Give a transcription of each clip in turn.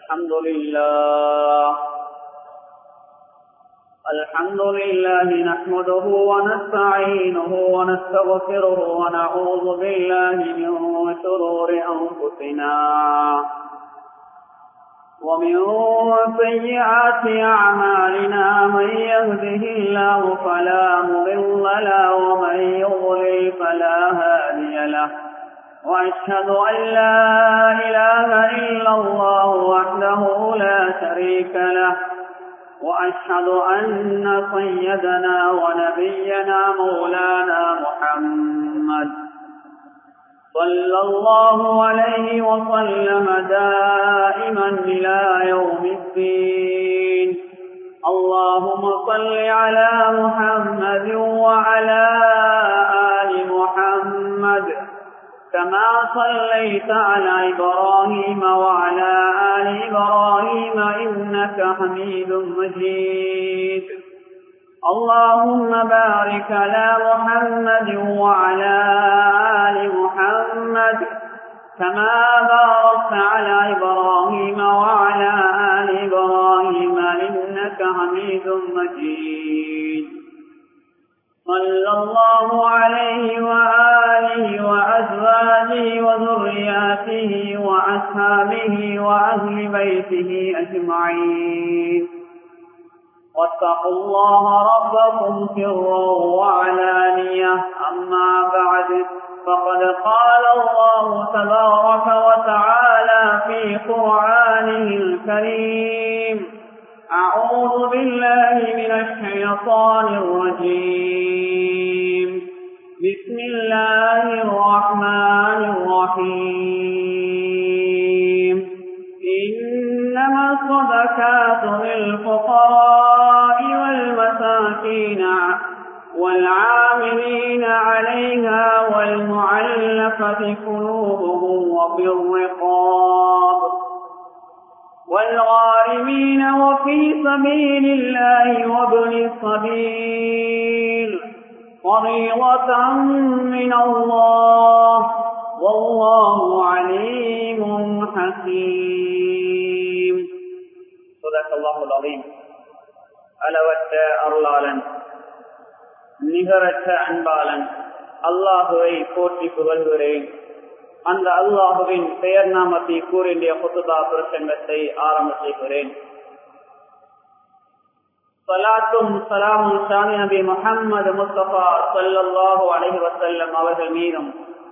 الحمد لله الحمد لله نحمده ونستعينه ونستغفره ونعوذ بالله من شرور أنفسنا ومن سيئات أعمالنا من يهده الله فلا مضل له ومن يضلل فلا هادي له وأشهد أن لا إله إلا الله وحده لا شريك له وأشهد أن سيدنا ونبينا مولانا محمد صلى الله عليه وسلم دائما إلى يوم الدين اللهم صل على محمد وعلى آل محمد كما صليت على إبراهيم وعلى آل إبراهيم إنك حميد مجيد اللهم بارك على محمد وعلى آل محمد كما باركت على إبراهيم وعلى آل إبراهيم إنك حميد مجيد صلى الله عليه وآله وأزواجه وذرياته وأصحابه وأهل بيته أجمعين واتقوا الله ربكم سرا وعلانية أما بعد فقد قال الله تبارك وتعالى في قرآنه الكريم أعوذ بالله من الشيطان الرجيم بسم الله الرحمن الرحيم إنما الصدقات للفقراء والمساكين والعاملين عليها والمعلفة قلوبهم وفي الرقاب والغارمين وفي سبيل الله وابن السبيل فريضة من الله والله عليم حكيم صدق الله العظيم அளவற்ற அருளாளன் நிகரற்ற அன்பாளன் அல்லாஹுவை போற்றி புகழ்கிறேன் அந்த அல்லாஹுவின் பெயர் நாமத்தை கூறிய புத்துதா பிரசங்கத்தை ஆரம்ப செய்கிறேன் சலாத்தும் சலாமும் சாமி நபி முகம்மது முஸ்தபா சல்லாஹு அலஹி வசல்லம் அவர்கள் மீதும்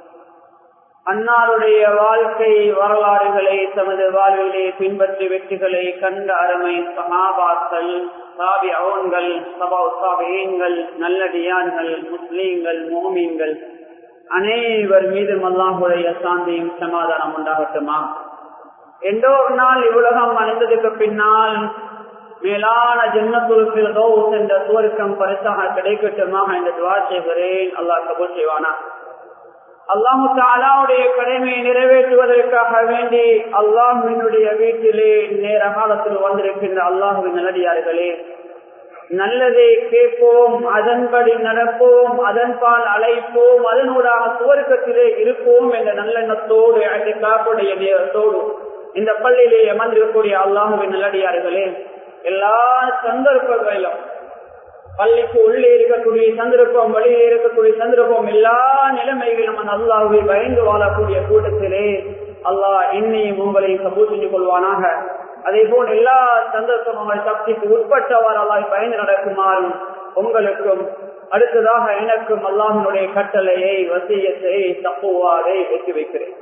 அன்னாருடைய வாழ்க்கை வரலாறுகளை தமது வாழ்விலே பின்பற்றி வெற்றிகளை கண்ட அருமை சகாபாக்கள் சாபி அவன்கள் சபா சாபியங்கள் நல்லடியான்கள் முஸ்லீம்கள் மோமீன்கள் அனைவர் மீதும் அல்லாஹுடைய சாந்தியும் சமாதானம் உண்டாகட்டுமா எந்தோ ஒரு நாள் இவ்வுலகம் அடைந்ததுக்கு பின்னால் மேலான ஜென்மத்துருப்பில் என்ற சுவருக்கம் பரிசாக கிடைக்கட்டுமாக என்று துவா செய்கிறேன் அல்லாஹ் கபூர் செய்வானா அல்லாஹு தாலாவுடைய கடமையை நிறைவேற்றுவதற்காக வேண்டி அல்லாஹுவினுடைய வீட்டிலே நேர காலத்தில் வந்திருக்கின்ற அல்லாஹுவின் நல்லடியார்களே நல்லதை கேட்போம் அதன்படி நடப்போம் அதன்பால் அழைப்போம் அதனூடாக சுவர்க்கத்திலே இருப்போம் என்ற நல்லெண்ணத்தோடு அந்த காப்புடைய நேரத்தோடு இந்த பள்ளியிலே அமர்ந்திருக்கக்கூடிய அல்லாஹுவின் நல்லடியார்களே எல்லா சந்தர்ப்பங்களிலும் பள்ளிக்கு உள்ளே இருக்கக்கூடிய சந்தர்ப்பம் வழியிலே இருக்கக்கூடிய சந்தர்ப்பம் எல்லா நிலைமைகளும் நம்ம அல்லாஹுவை பயந்து வாழக்கூடிய கூட்டத்திலே அல்லாஹ் என்னையும் உங்களையும் கபூர் செஞ்சு கொள்வானாக அதே போல் எல்லா சந்தர்ப்பங்கள் சக்திக்கு உட்பட்டவாறு அல்லாஹ் பயந்து நடக்குமாறும் உங்களுக்கும் அடுத்ததாக எனக்கும் அல்லாஹினுடைய கட்டளையை வசியத்தை தப்புவாரை வெற்றி வைக்கிறேன்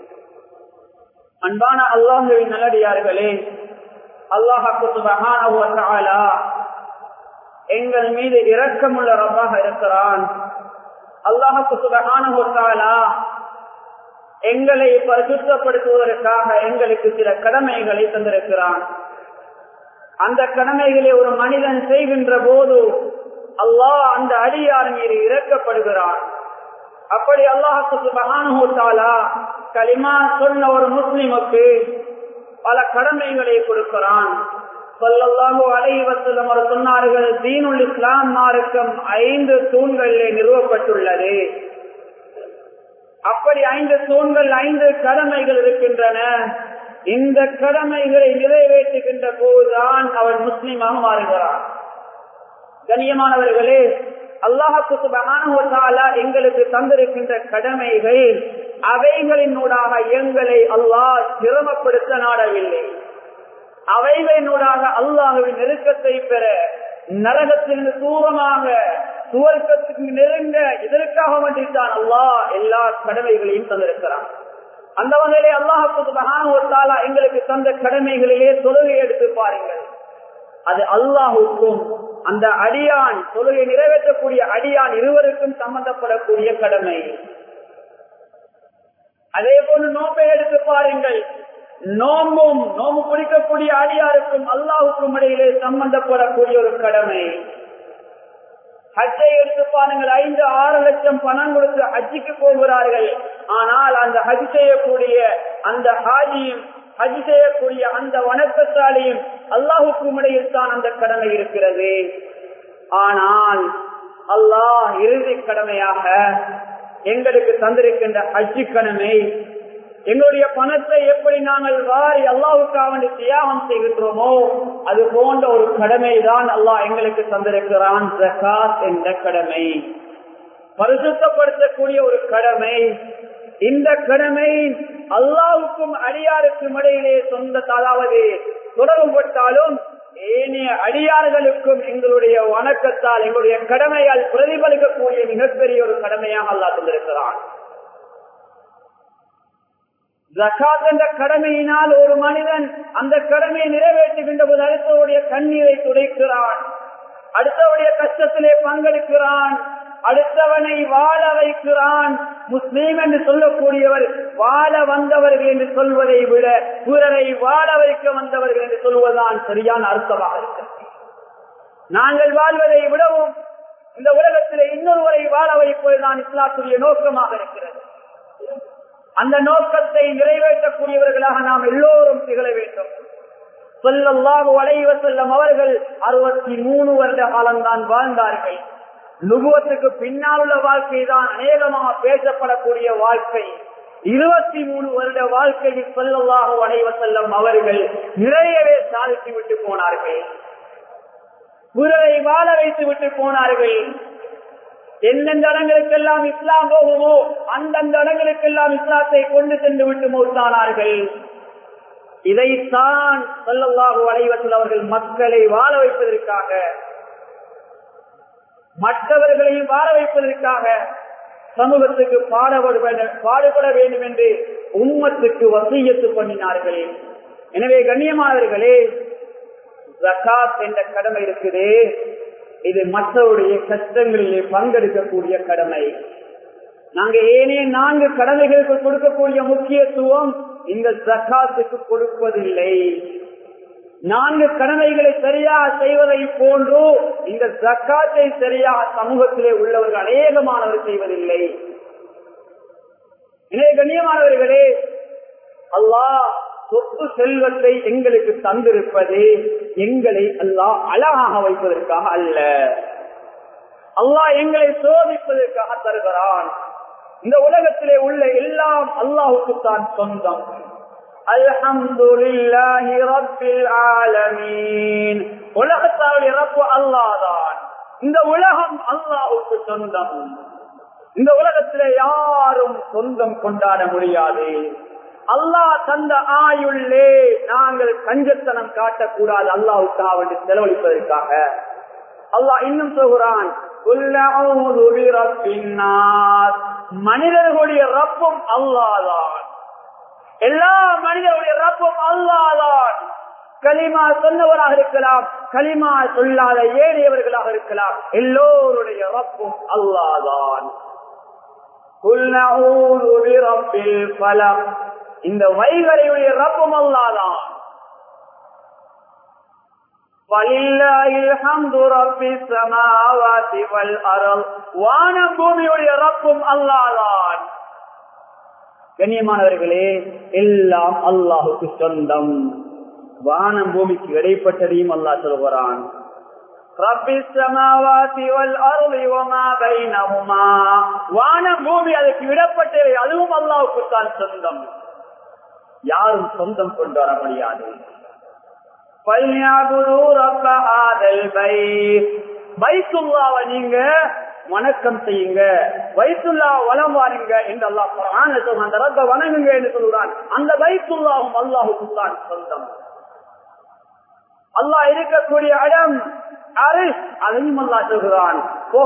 அன்பான அல்லாஹுவின் நல்லடியார்களே அல்லாஹாக்கு சுபகான எங்கள் மீது இரக்கமுள்ள ரப்பாக இருக்கிறான் அல்லாஹுக்கு சுபகான எங்களை பரிசுத்தப்படுத்துவதற்காக எங்களுக்கு சில கடமைகளை தந்திருக்கிறான் அந்த கடமைகளை ஒரு மனிதன் செய்கின்ற போது அல்லாஹ் அந்த அடியார் மீது இறக்கப்படுகிறான் அப்படி அல்லாஹுக்கு மகானுத்தாலா களிமா சொன்ன ஒரு முஸ்லிமுக்கு பல கடமைகளை கொடுக்கிறான் சொல்லல்லாஹு அலைவசல்லம் அவர் சொன்னார்கள் தீனுல் இஸ்லாம் மார்க்கம் ஐந்து தூண்களிலே நிறுவப்பட்டுள்ளது அப்படி ஐந்து தூண்கள் ஐந்து கடமைகள் இருக்கின்றன இந்த கடமைகளை நிறைவேற்றுகின்ற போதுதான் அவன் முஸ்லீமாக மாறுகிறான் கண்ணியமானவர்களே அல்லாஹுக்கு சுபகான எங்களுக்கு தந்திருக்கின்ற கடமைகள் அவைகளினூடாக எங்களை அல்லாஹ் சிரமப்படுத்த நாடவில்லை அவைகளினூடாக அல்லாஹுவின் நெருக்கத்தை பெற நரகத்திலிருந்து தூரமாக சுவர்க்கத்துக்கு நெருங்க இதற்காக வேண்டித்தான் அல்லாஹ் எல்லா கடமைகளையும் தந்திருக்கிறான் அந்த வகையிலே அல்லாஹாலா எங்களுக்கு தந்த கடமைகளிலே தொழுகை எடுத்து பாருங்கள் அது அல்லாஹுக்கும் அந்த அடியான் தொழுகை நிறைவேற்றக்கூடிய அடியான் இருவருக்கும் சம்பந்தப்படக்கூடிய கடமை அதே போல நோம்பை எடுத்து பாருங்கள் நோம்பும் நோம்பு பிடிக்கக்கூடிய அடியாருக்கும் அல்லாஹுக்கும் இடையிலே சம்பந்தப்படக்கூடிய ஒரு கடமை ஹஜ்ஜை எடுத்து பாருங்கள் ஐந்து ஆறு லட்சம் பணம் கொடுத்து ஹஜ்ஜிக்கு போகிறார்கள் ஆனால் அந்த ஹஜ் செய்யக்கூடிய அந்த ஹாஜியும் ஹஜ் செய்யக்கூடிய அந்த வணக்கத்தாலையும் அல்லாஹுக்கும் இடையில் தான் அந்த கடமை இருக்கிறது ஆனால் அல்லாஹ் இறுதி கடமையாக எங்களுக்கு தந்திருக்கின்ற ஹஜ்ஜி கடமை எங்களுடைய பணத்தை எப்படி நாங்கள் வாரி அல்லாவுக்காக தியாகம் செய்கின்றோமோ அது போன்ற ஒரு கடமை தான் அல்லாஹ் எங்களுக்கு தந்திருக்கிறான் ஜகாத் என்ற கடமை பரிசுத்தப்படுத்தக்கூடிய ஒரு கடமை இந்த கடமை அல்லாவுக்கும் அடியாருக்கும் இடையிலே சொந்த அதாவது தொடர்புபட்டாலும் ஏனைய அடியார்களுக்கும் எங்களுடைய வணக்கத்தால் எங்களுடைய கடமையால் பிரதிபலிக்கக்கூடிய மிகப்பெரிய ஒரு கடமையாக அல்லா தந்திருக்கிறான் ஜக்காத் என்ற கடமையினால் ஒரு மனிதன் அந்த கடமையை நிறைவேற்றுகின்ற போது அடுத்தவருடைய கண்ணீரை துடைக்கிறான் அடுத்தவருடைய கஷ்டத்திலே பங்கெடுக்கிறான் அடுத்தவனை வாழ வைக்கிறான் முஸ்லீம் என்று சொல்லக்கூடியவர் வாழ வந்தவர்கள் என்று சொல்வதை விட பிறரை வாழ வைக்க வந்தவர்கள் என்று சொல்வதுதான் சரியான அர்த்தமாக இருக்கிறது நாங்கள் வாழ்வதை விடவும் இந்த உலகத்திலே இன்னொருவரை வாழ வைப்பதுதான் இஸ்லாத்துடைய நோக்கமாக இருக்கிறது அந்த நோக்கத்தை நிறைவேற்றக்கூடியவர்களாக நாம் எல்லோரும் திகழ வேண்டும் சொல்லல்லாக வளைவ செல்லும் அவர்கள் அறுபத்தி மூணு வருட காலம்தான் வாழ்ந்தார்கள் நுகுவத்துக்கு பின்னால் உள்ள வாழ்க்கை தான் அநேகமாக பேசப்படக்கூடிய வாழ்க்கை இருபத்தி மூணு வருட வாழ்க்கையில் சொல்லல்லாக வளைவ செல்லும் அவர்கள் நிறையவே சாதித்து விட்டு போனார்கள் குரலை வாழ வைத்து விட்டு போனார்கள் எந்தெந்த இடங்களுக்கெல்லாம் இஸ்லாம் போகுமோ அந்தந்த இடங்களுக்கெல்லாம் இஸ்லாத்தை கொண்டு சென்று விட்டு மௌத்தானார்கள் இதைத்தான் சொல்லல்லாஹு அலைவத்தில் அவர்கள் மக்களை வாழ வைப்பதற்காக மற்றவர்களையும் வாழ வைப்பதற்காக சமூகத்துக்கு பாடுபட பாடுபட வேண்டும் என்று உம்மத்துக்கு வசியத்து பண்ணினார்கள் எனவே கண்ணியமானவர்களே ஜக்காத் என்ற கடமை இருக்குது இது மற்றவருடைய கஷ்டங்களிலே பங்கெடுக்கக்கூடிய கடமை நாங்க ஏனே நான்கு கடமைகளுக்கு கொடுக்கக்கூடிய முக்கியத்துவம் இந்த ஜக்காத்துக்கு கொடுப்பதில்லை நான்கு கடமைகளை சரியாக செய்வதை போன்று இந்த ஜக்காத்தை சரியாக சமூகத்திலே உள்ளவர்கள் அநேகமானவர் செய்வதில்லை எனவே கண்ணியமானவர்களே அல்லாஹ் சொத்து செல்வத்தை எங்களுக்கு தந்திருப்பது எங்களை அல்லாஹ் அழகாக வைப்பதற்காக அல்ல அல்லாஹ் எங்களை சோதிப்பதற்காக தருகிறான் இந்த உலகத்திலே உள்ள எல்லாம் அல்லாஹுக்கு தான் சொந்தம் அல்ஹம்துலில்லாஹி ரப்பில் ஆலமீன் உலகத்தாருடைய ரப்பு அல்லாதான் இந்த உலகம் அல்லாஹுக்கு சொந்தம் இந்த உலகத்திலே யாரும் சொந்தம் கொண்டாட முடியாது அல்லாஹ் தந்த ஆயுள்ளே நாங்கள் கஞ்சத்தனம் காட்டக்கூடாது அல்லாவுக்காக வேண்டி செலவழிப்பதற்காக அல்லாஹ் இன்னும் சொல்கிறான் மனிதர்களுடைய ரப்பும் அல்லாதான் எல்லா மனிதர்களுடைய ரப்பும் அல்லாதான் களிமா சொன்னவராக இருக்கலாம் களிமா சொல்லாத ஏறியவர்களாக இருக்கலாம் எல்லோருடைய ரப்பும் அல்லாதான் இந்த வைகரையுடைய ரப்பும் அல்லாதான் வானம் பூமியுடைய ரப்பும் அல்லாதான் கண்ணியமானவர்களே எல்லாம் அல்லாஹுக்கு சொந்தம் வானம் பூமிக்கு இடைப்பட்டதையும் அல்லாஹ் சொல்கிறான் வானம் பூமி அதுக்கு விடப்பட்டவை அதுவும் அல்லாவுக்கு தான் சொந்தம் யாரும் சொந்தம் கொண்டு வர முடியாது வைத்துல்லாவை நீங்க வணக்கம் செய்யுங்க வைத்துல்லா வளம் வாருங்க என்று அல்லாஹ் அந்த ரத்த வணங்குங்க என்று சொல்கிறான் அந்த வைத்துல்லாவும் அல்லாஹுக்கு தான் சொந்தம் அல்லாஹ் இருக்கக்கூடிய இடம் அரிஸ் அதையும் அல்லா சொல்கிறான்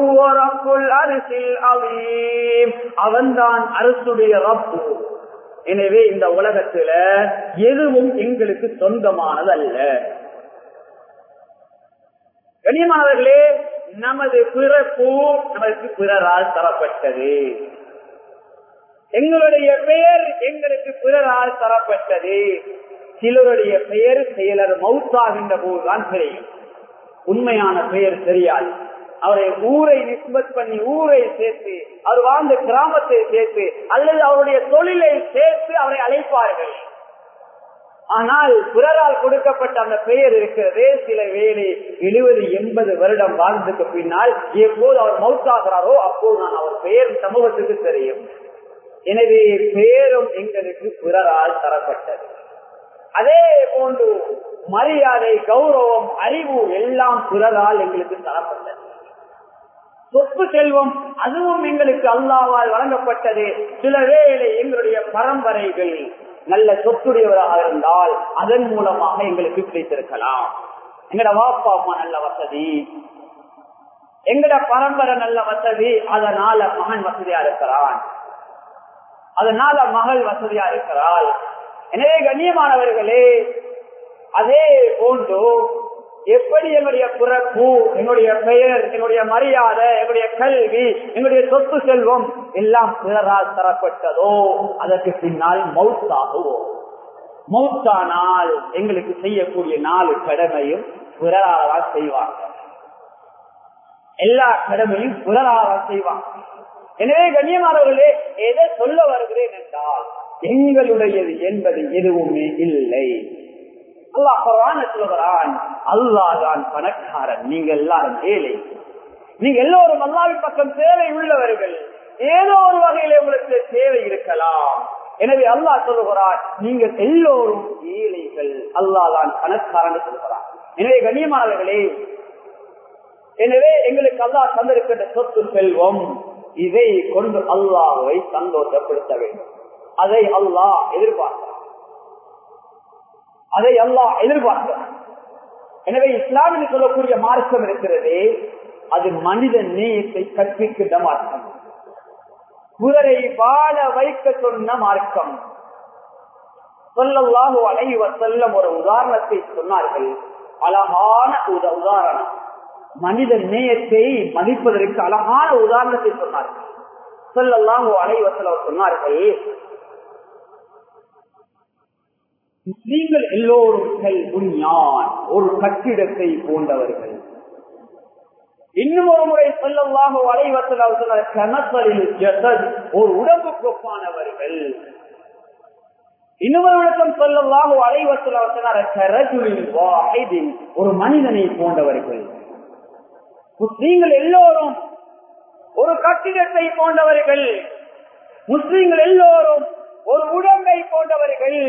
அவன்தான் அரசுடைய ரப்பு எனவே இந்த உலகத்துல எதுவும் எங்களுக்கு சொந்தமானது அல்ல கண்ணியமானவர்களே நமது பிறப்பு நமக்கு பிறரால் தரப்பட்டது எங்களுடைய பெயர் எங்களுக்கு பிறரால் தரப்பட்டது சிலருடைய பெயர் செயலர் மவுத்தாகின்ற போதுதான் தெரியும் உண்மையான பெயர் தெரியாது அவரை ஊரை நிஸ்பத் பண்ணி ஊரை சேர்த்து அவர் வாழ்ந்த கிராமத்தை சேர்த்து அல்லது அவருடைய தொழிலை சேர்த்து அவரை அழைப்பார்கள் ஆனால் பிறரால் கொடுக்கப்பட்ட அந்த பெயர் இருக்கிறதே சில வேலை எழுபது எண்பது வருடம் வாழ்ந்ததுக்கு பின்னால் எப்போது அவர் மவுத்தாகிறாரோ அப்போது நான் அவர் பெயர் சமூகத்துக்கு தெரியும் எனவே பெயரும் எங்களுக்கு பிறரால் தரப்பட்டது அதே போன்று மரியாதை கௌரவம் அறிவு எல்லாம் பிறரால் எங்களுக்கு தரப்பட்டது சொத்து செல்வம் அதுவும் எங்களுக்கு அல்லாவால் வழங்கப்பட்டது சில வேளை எங்களுடைய பரம்பரைகள் நல்ல சொத்துடையவராக இருந்தால் அதன் மூலமாக எங்களுக்கு கிடைத்திருக்கலாம் எங்கட வாப்பா அம்மா நல்ல வசதி எங்கட பரம்பரை நல்ல வசதி அதனால மகன் வசதியா இருக்கிறான் அதனால மகள் வசதியா இருக்கிறாள் எனவே கண்ணியமானவர்களே அதே போன்று எப்படி எங்களுடைய பிறப்பு எங்களுடைய பெயர் எங்களுடைய மரியாதை எங்களுடைய கல்வி எங்களுடைய சொத்து செல்வம் எல்லாம் பிறரால் தரப்பட்டதோ அதற்கு பின்னால் மவுத்தாகுவோம் மவுத்தானால் எங்களுக்கு செய்யக்கூடிய நாலு கடமையும் பிறரால் செய்வாங்க எல்லா கடமையும் பிறரால் செய்வாங்க எனவே கண்ணியமானவர்களே எதை சொல்ல வருகிறேன் என்றால் எங்களுடையது என்பது எதுவுமே இல்லை அல்லாஹ் குரான சொல்கிறான் அல்லாதான் பணக்காரன் நீங்க எல்லாரும் ஏழை நீங்க எல்லோரும் அல்லாவின் பக்கம் தேவை உள்ளவர்கள் ஏதோ ஒரு வகையில உங்களுக்கு தேவை இருக்கலாம் எனவே அல்லாஹ் சொல்லுகிறார் நீங்கள் எல்லோரும் ஏழைகள் அல்லாதான் பணக்காரன் சொல்கிறார் எனவே கண்ணியமானவர்களே எனவே எங்களுக்கு அல்லாஹ் தந்திருக்கின்ற சொத்து செல்வம் இதை கொண்டு அல்லாஹை சந்தோஷப்படுத்த வேண்டும் அதை அல்லாஹ் எதிர்பார்க்கிறார் அதை அல்லாஹ் எதிர்பார்க்கிறார் எனவே இஸ்லாமில் சொல்லக்கூடிய மார்க்கம் இருக்கிறது அது மனித நேயத்தை கற்பிக்கின்ற மார்க்கம் குதிரை வாழ வைக்க சொன்ன மார்க்கம் சொல்லல்லாஹு அலைவ செல்லம் ஒரு உதாரணத்தை சொன்னார்கள் அழகான உதாரணம் மனித நேயத்தை மதிப்பதற்கு அழகான உதாரணத்தை சொன்னார்கள் சொல்லல்லாஹு அலைவ செல்லம் சொன்னார்கள் நீங்கள் எல்லோரும் புண்ணியான் ஒரு கட்டிடத்தை போன்றவர்கள் இன்னும் ஒரு முறை சொல்லவாக வளைவத்தில் கணப்பரில் ஒரு உடம்புக்கு ஒப்பானவர்கள் இன்னொரு விளக்கம் சொல்லவாக வளைவத்தில் ஒரு மனிதனை போன்றவர்கள் நீங்கள் எல்லோரும் ஒரு கட்டிடத்தை போன்றவர்கள் முஸ்லீம்கள் எல்லோரும் ஒரு உடம்பை போன்றவர்கள்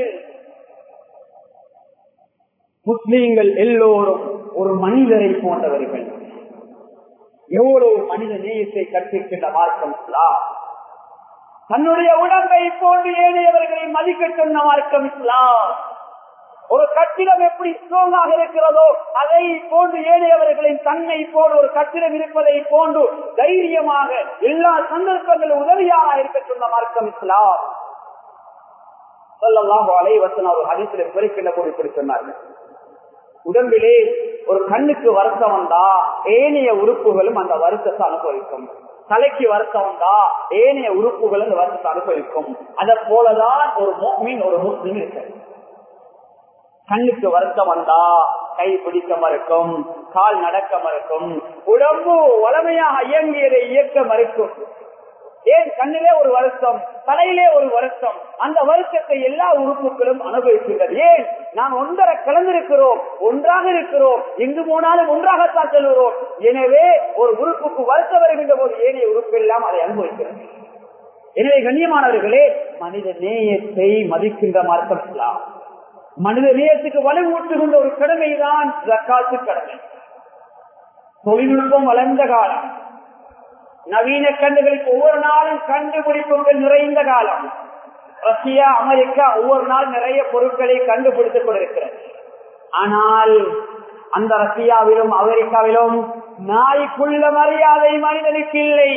முஸ்லீம்கள் எல்லோரும் ஒரு மனிதரை போன்றவர்கள் எவ்வளவு மனித நேயத்தை கற்பிக்கின்ற மார்க்கம் இஸ்லாம் தன்னுடைய உடம்பை போன்று ஏழையவர்களை மதிக்க சொன்ன மார்க்கம் இஸ்லாம் ஒரு கட்டிடம் எப்படி ஸ்ட்ராங்காக இருக்கிறதோ அதை போன்று ஏழையவர்களின் தன்னை போல் ஒரு கட்டிடம் இருப்பதை போன்று தைரியமாக எல்லா சந்தர்ப்பங்களும் உதவியாக இருக்க சொன்ன மார்க்கம் இஸ்லாம் சொல்லலாம் அலைவசன் அவர் ஹரிசில குறிக்கின்ற போது இப்படி சொன்னார்கள் உடம்பிலே ஒரு கண்ணுக்கு வருத்தம் வந்தா ஏனைய உறுப்புகளும் அந்த வருத்தத்தை அனுபவிக்கும் தலைக்கு வருத்தம் வந்தா ஏனைய உறுப்புகள் அந்த வருத்தத்தை அனுபவிக்கும் அதை போலதான் ஒரு மீன் ஒரு முஸ்லிம் இருக்கிறது கண்ணுக்கு வருத்தம் வந்தா கை பிடிக்க மறுக்கும் கால் நடக்க மறுக்கும் உடம்பு வளமையாக இயங்கியதை இயக்க மறுக்கும் ஏன் கண்ணிலே ஒரு வருத்தம் தலையிலே ஒரு வருத்தம் அந்த வருத்தத்தை எல்லா உறுப்புகளும் அனுபவிக்கின்றது ஏன் நாம் ஒன்றரை கலந்திருக்கிறோம் ஒன்றாக இருக்கிறோம் எங்கு போனாலும் ஒன்றாகத்தான் செல்கிறோம் எனவே ஒரு உறுப்புக்கு வருத்தம் வருகின்ற போது ஏனைய உறுப்பு எல்லாம் அதை அனுபவிக்கிறது எனவே கண்ணியமானவர்களே மனித நேயத்தை மதிக்கின்ற மார்க்கம் இஸ்லாம் மனித நேயத்துக்கு வலுவூட்டுகின்ற ஒரு கடமைதான் ஜக்காத்து கடமை தொழில்நுட்பம் வளர்ந்த காலம் நவீன கண்டுகளுக்கு ஒவ்வொரு நாளும் கண்டுபிடிப்புகள் நிறைந்த காலம் ரஷ்யா அமெரிக்கா ஒவ்வொரு நாள் நிறைய பொருட்களை கண்டுபிடித்துக் கொண்டிருக்கிறது ஆனால் அந்த ரஷ்யாவிலும் அமெரிக்காவிலும் நாய்க்குள்ள மரியாதை மனிதனுக்கு இல்லை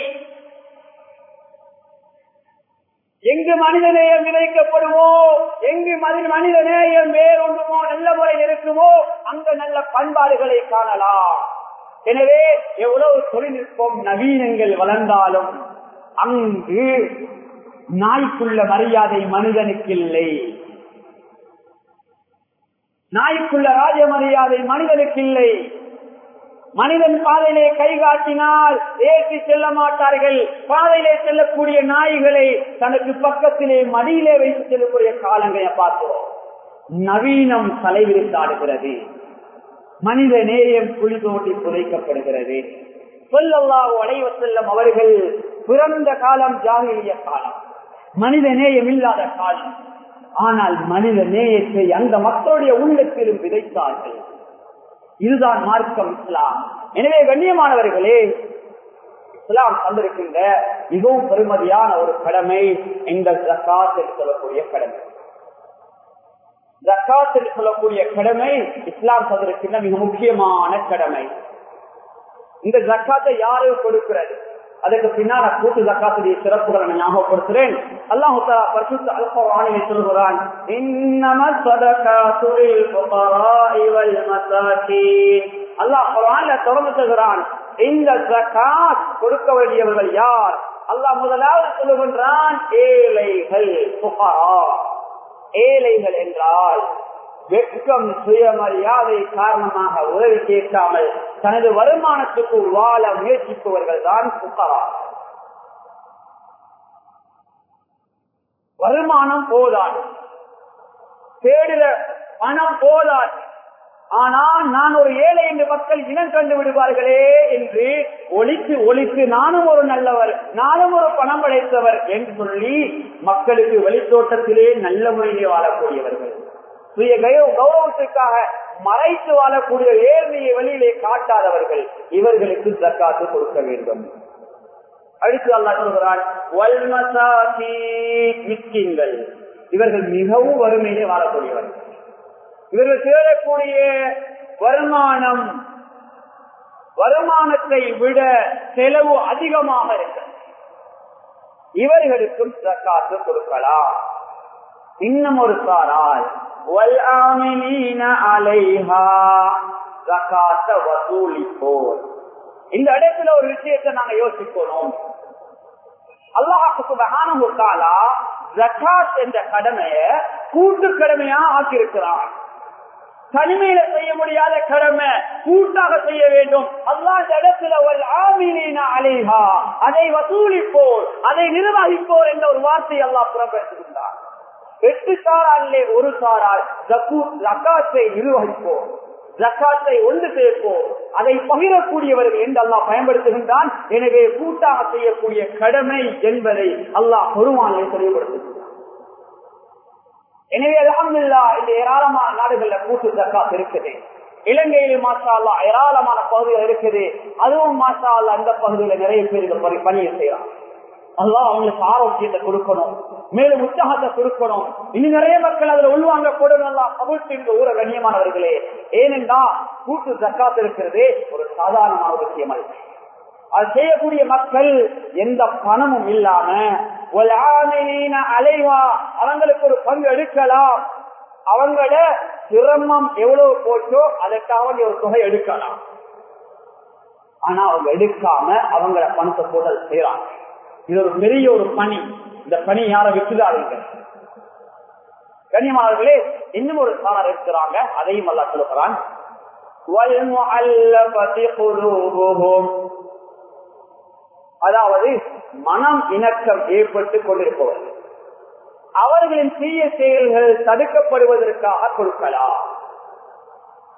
எங்கு மனித நேயம் விதைக்கப்படுமோ எங்கு மனித நேயம் வேறொன்றுமோ நல்ல முறையில் இருக்குமோ அங்க நல்ல பண்பாடுகளை காணலாம் எனவே எவ்வளவு தொழில்நுட்பம் நவீனங்கள் வளர்ந்தாலும் அங்கு நாய்க்குள்ள மரியாதை மனிதனுக்கு இல்லை நாய்க்குள்ள ராஜ மரியாதை மனிதனுக்கு இல்லை மனிதன் பாதையிலே கை காட்டினால் ஏற்றி செல்ல மாட்டார்கள் பாதையிலே செல்லக்கூடிய நாய்களை தனக்கு பக்கத்திலே மடியிலே வைத்து செல்லக்கூடிய காலங்களை பார்க்கிறோம் நவீனம் தலைவிரித்தாடுகிறது மனித நேயம் குழி தோண்டி புதைக்கப்படுகிறது சொல்லல்லா அலைவ செல்லும் அவர்கள் பிறந்த காலம் ஜாகிலிய காலம் மனித நேயம் இல்லாத காலம் ஆனால் மனித நேயத்தை அந்த மக்களுடைய உள்ளத்திலும் விதைத்தார்கள் இதுதான் மார்க்கம் இஸ்லாம் எனவே கண்ணியமானவர்களே இஸ்லாம் தந்திருக்கின்ற மிகவும் பெருமதியான ஒரு கடமை இந்த ஜக்காத் என்று சொல்லக்கூடிய கடமை ஜக்காத் என்று சொல்லக்கூடிய கடமை இஸ்லாம் தந்திருக்கின்ற மிக முக்கியமான கடமை இந்த ஜக்காத்தை யாரு கொடுக்கிறது அதுக்கு பின்னால் கூட்டு ஜக்காத்துடைய சிறப்புகளை நான் ஞாபகப்படுத்துறேன் அல்லாஹு தஆலா பரிசுத்த அல்குர்ஆனில் சொல்கிறான் இன்னம ஸதகாத்து லில் ஃபுகராஇ வல் மசாகீன் அல்லாஹ் குர்ஆன்ல தொடர்ந்து சொல்கிறான் இந்த ஜகாத் கொடுக்க வேண்டியவர்கள் யார் அல்லாஹ் முதலாவது சொல்லுகின்றான் ஏழைகள் ஃபுகரா ஏழைகள் என்றால் வெட்கம் சுயமரியாதை காரணமாக உதவி கேட்காமல் தனது வருமானத்துக்கு வாழ முயற்சிப்பவர்கள் தான் புகாரா வருமானம் போதான் தேடுற பணம் போதான் ஆனால் நான் ஒரு ஏழை என்று மக்கள் இனம் கண்டு விடுவார்களே என்று ஒழித்து ஒழித்து நானும் ஒரு நல்லவர் நானும் ஒரு பணம் படைத்தவர் என்று சொல்லி மக்களுக்கு வெளித்தோட்டத்திலே நல்ல முறையிலே வாழக்கூடியவர்கள் சுய கௌரவத்துக்காக மறைத்து வாழக்கூடிய ஏழ்மையை வெளியிலே காட்டாதவர்கள் இவர்களுக்கு ஜக்காத்து கொடுக்க வேண்டும் அடுத்து அல்லா சொல்கிறான் மிஸ்கின்கள் இவர்கள் மிகவும் வறுமையிலே வாழக்கூடியவர்கள் இவர்கள் சேரக்கூடிய வருமானம் வருமானத்தை விட செலவு அதிகமாக இருக்கிறது இவர்களுக்கும் ஜக்காத்து கொடுக்கலாம் இன்னும் ஒரு சாரால் இந்த இடத்துல ஒரு விஷயத்தை நாங்க யோசிக்கணும் அல்லாஹாலா ஜக்காத் என்ற கடமைய கூட்டு கடமையா ஆக்கியிருக்கிறான் தனிமையில செய்ய முடியாத கடமை கூட்டாக செய்ய வேண்டும் அல்லா இந்த இடத்துல ஒரு ஆமீன அலைஹா அதை வசூலிப்போர் அதை நிர்வகிப்போர் என்ற ஒரு வார்த்தை அல்லா புறப்படுத்துகின்றார் எட்டு சாராலே ஒரு சாரால் ஜக்காத்தை நிர்வகிப்போம் ஜக்காத்தை ஒன்று சேர்ப்போம் அதை பகிரக்கூடியவர்கள் என்று அல்லாஹ் பயன்படுத்துகின்றான் எனவே கூட்டாக செய்யக்கூடிய கடமை என்பதை அல்லாஹ் பெருமானை தெளிவுபடுத்துகின்றான் எனவே அலமதுல்லா இந்த ஏராளமான நாடுகள்ல கூட்டு ஜக்காத் இருக்குது இலங்கையில் மாசா அல்லா ஏராளமான பகுதிகள் இருக்குது அதுவும் மாசா அல்லா அந்த பகுதியில நிறைய பேர் இந்த பணியை செய்யலாம் அல்லாஹ் அவங்களுக்கு ஆரோக்கியத்தை கொடுக்கணும் மேலும் உற்சாகத்தை கொடுக்கணும் இன்னும் நிறைய மக்கள் அதுல உள்வாங்க போடணும் கபூத்து ஊர கண்ணியமானவர்களே ஏனென்றா கூட்டு ஜக்காத் இருக்கிறதே ஒரு சாதாரணமான விஷயம் அல்ல அது செய்யக்கூடிய மக்கள் எந்த பணமும் இல்லாம ஒரு ஆமையின அலைவா அவங்களுக்கு ஒரு பங்கு எடுக்கலாம் அவங்கள சிரமம் எவ்வளவு போச்சோ அதற்காக ஒரு தொகை எடுக்கலாம் ஆனா அவங்க எடுக்காம அவங்கள பணத்தை போட்டு அதை செய்யறாங்க இது ஒரு பெரிய ஒரு பணி இந்த பணி யார விட்டுதாருங்க கண்ணியமானவர்களே இன்னும் ஒரு சாணர் இருக்கிறாங்க அதையும் அல்லா சொல்லுகிறான் அதாவது மனம் இணக்கம் ஏற்பட்டு கொண்டிருப்பவர்கள் அவர்களின் தீய செயல்கள் தடுக்கப்படுவதற்காக கொடுக்கலாம்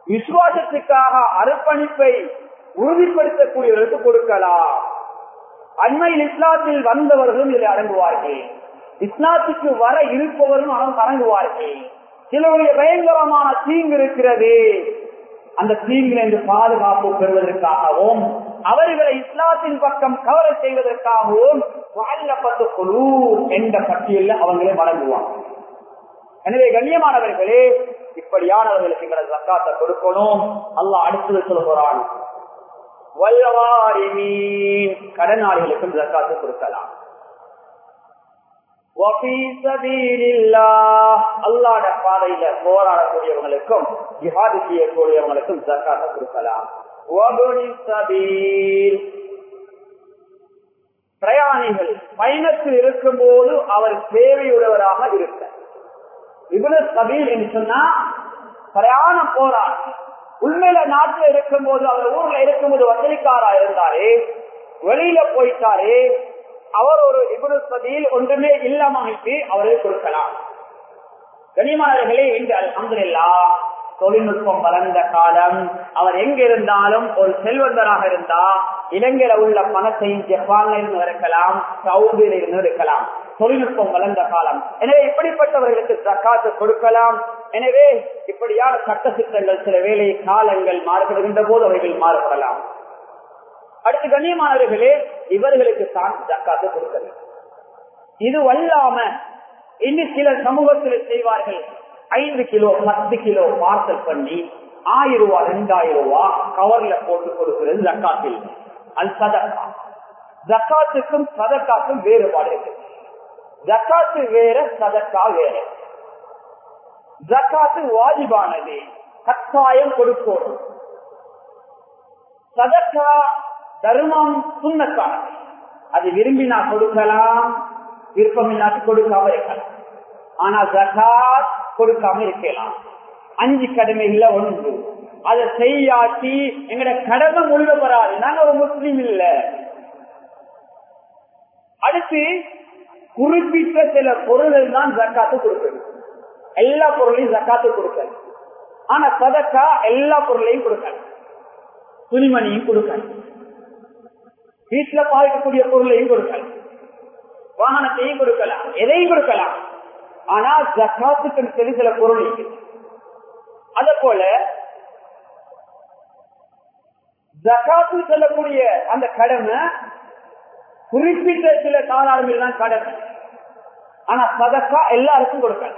விசுவாசத்துக்காக அர்ப்பணிப்பை உறுதிப்படுத்தக்கூடியவர்களுக்கு கொடுக்கலாம் அண்மையில் இஸ்லாத்தில் வந்தவர்களும் இதில் அடங்குவார்கள் இஸ்லாத்துக்கு வர இருப்பவர்களும் அடங்குவார்கள் சிலருடைய பயங்கரமான தீங்கு இருக்கிறது அந்த தீங்கிலிருந்து பாதுகாப்பு பெறுவதற்காகவும் அவர்களை இஸ்லாத்தின் பக்கம் கவர செய்வதற்காகவும் வாழ்க்கப்பட்ட குழு என்ற பட்டியலில் அவங்களே வழங்குவாங்க எனவே கண்ணியமானவர்களே இப்படியானவர்களுக்கு எங்களை சக்காத்தை கொடுக்கணும் அல்லாஹ் அடுத்தது சொல்கிறான் கடனாளிகளுக்கும் ஜக்காத்து கொடுக்கலாம் அல்லாட பாதையில போராடக்கூடியவங்களுக்கும் ஜிஹாது செய்யக்கூடியவங்களுக்கும் ஜக்காத்தை கொடுக்கலாம் பிரயாணிகள் பயணத்தில் இருக்கும் போது அவர் தேவையுடையவராக இருக்க இவ்வளவு சபீல் என்று சொன்னா பிரயாணம் போறார் உண்மையில நாட்டில் இருக்கும் போது அவர் ஊர்ல இருக்கும்போது வசதிக்காரா இருந்தாரே வெளியில போயிட்டாரே அவர் ஒரு இபுரு சதியில் ஒன்றுமே இல்லாமட்டு அவரை கொடுக்கலாம் கனிமானவர்களே இன்று அல்ஹம்துலில்லா தொழில்நுட்பம் வளர்ந்த காலம் அவர் எங்க இருந்தாலும் ஒரு செல்வந்தராக இருந்தா இலங்கையில உள்ள பணத்தையும் ஜப்பான்ல இருந்து இருக்கலாம் சவுதியில இருந்து இருக்கலாம் தொழில்நுட்பம் வளர்ந்த காலம் எனவே இப்படிப்பட்டவர்களுக்கு ஜக்காத்து கொடுக்கலாம் எனவே இப்படியான சட்ட சித்தங்கள் சில வேலை காலங்கள் மாறுபடுகின்ற போது அவைகள் மாறுபடலாம் அடுத்து கண்ணியமானவர்களே இவர்களுக்கு தான் ஜக்காத்து கொடுக்கணும் இது வல்லாம இன்னும் சில சமூகத்தில் செய்வார்கள் ஐந்து கிலோ பத்து கிலோ பார்சல் பண்ணி ஆயிரம் ரூபாய் ரெண்டாயிரம் ரூபாய் கவர்ல போட்டு கொடுக்கிறது ஜக்காத்தில் அது சதக்கா ஜக்காத்துக்கும் சதக்காக்கும் வேறுபாடு இருக்கு ஜக்காத்து வேற சதக்கா வேற ஜக்காத்து வாஜிபானது கட்டாயம் கொடுக்கணும் சதக்கா தர்மம் சுண்ணத்தானது அது விரும்பினா கொடுக்கலாம் விருப்பமில்லாட்டி கொடுக்காம இருக்கலாம் ஆனா ஜகாத் கொடுக்காம இருக்கலாம் அஞ்சு கடமைகள்ல ஒன்று அதை செய்யாட்டி எங்கட கடமை முழுக வராது நாங்க ஒரு முஸ்லீம் இல்ல அடுத்து குறிப்பிட்ட சில பொருள்கள் தான் ஜக்காத்து கொடுக்கணும் எல்லா பொருளையும் ஜக்காத்து கொடுக்கணும் ஆனா சதக்கா எல்லா பொருளையும் கொடுக்கணும் துணிமணியும் கொடுக்கணும் வீட்டுல பாதிக்கக்கூடிய பொருளையும் கொடுக்கலாம் வாகனத்தையும் கொடுக்கலாம் எதையும் கொடுக்கலாம் ஆனா ஜக்காத்துக்கு சரி சில பொருள் இருக்கு அத போல ஜக்காத்து சொல்லக்கூடிய அந்த கடமை குறிப்பிட்ட சில காலாளர்கள் தான் கடமை ஆனா சதக்கா எல்லாருக்கும் கொடுக்கலாம்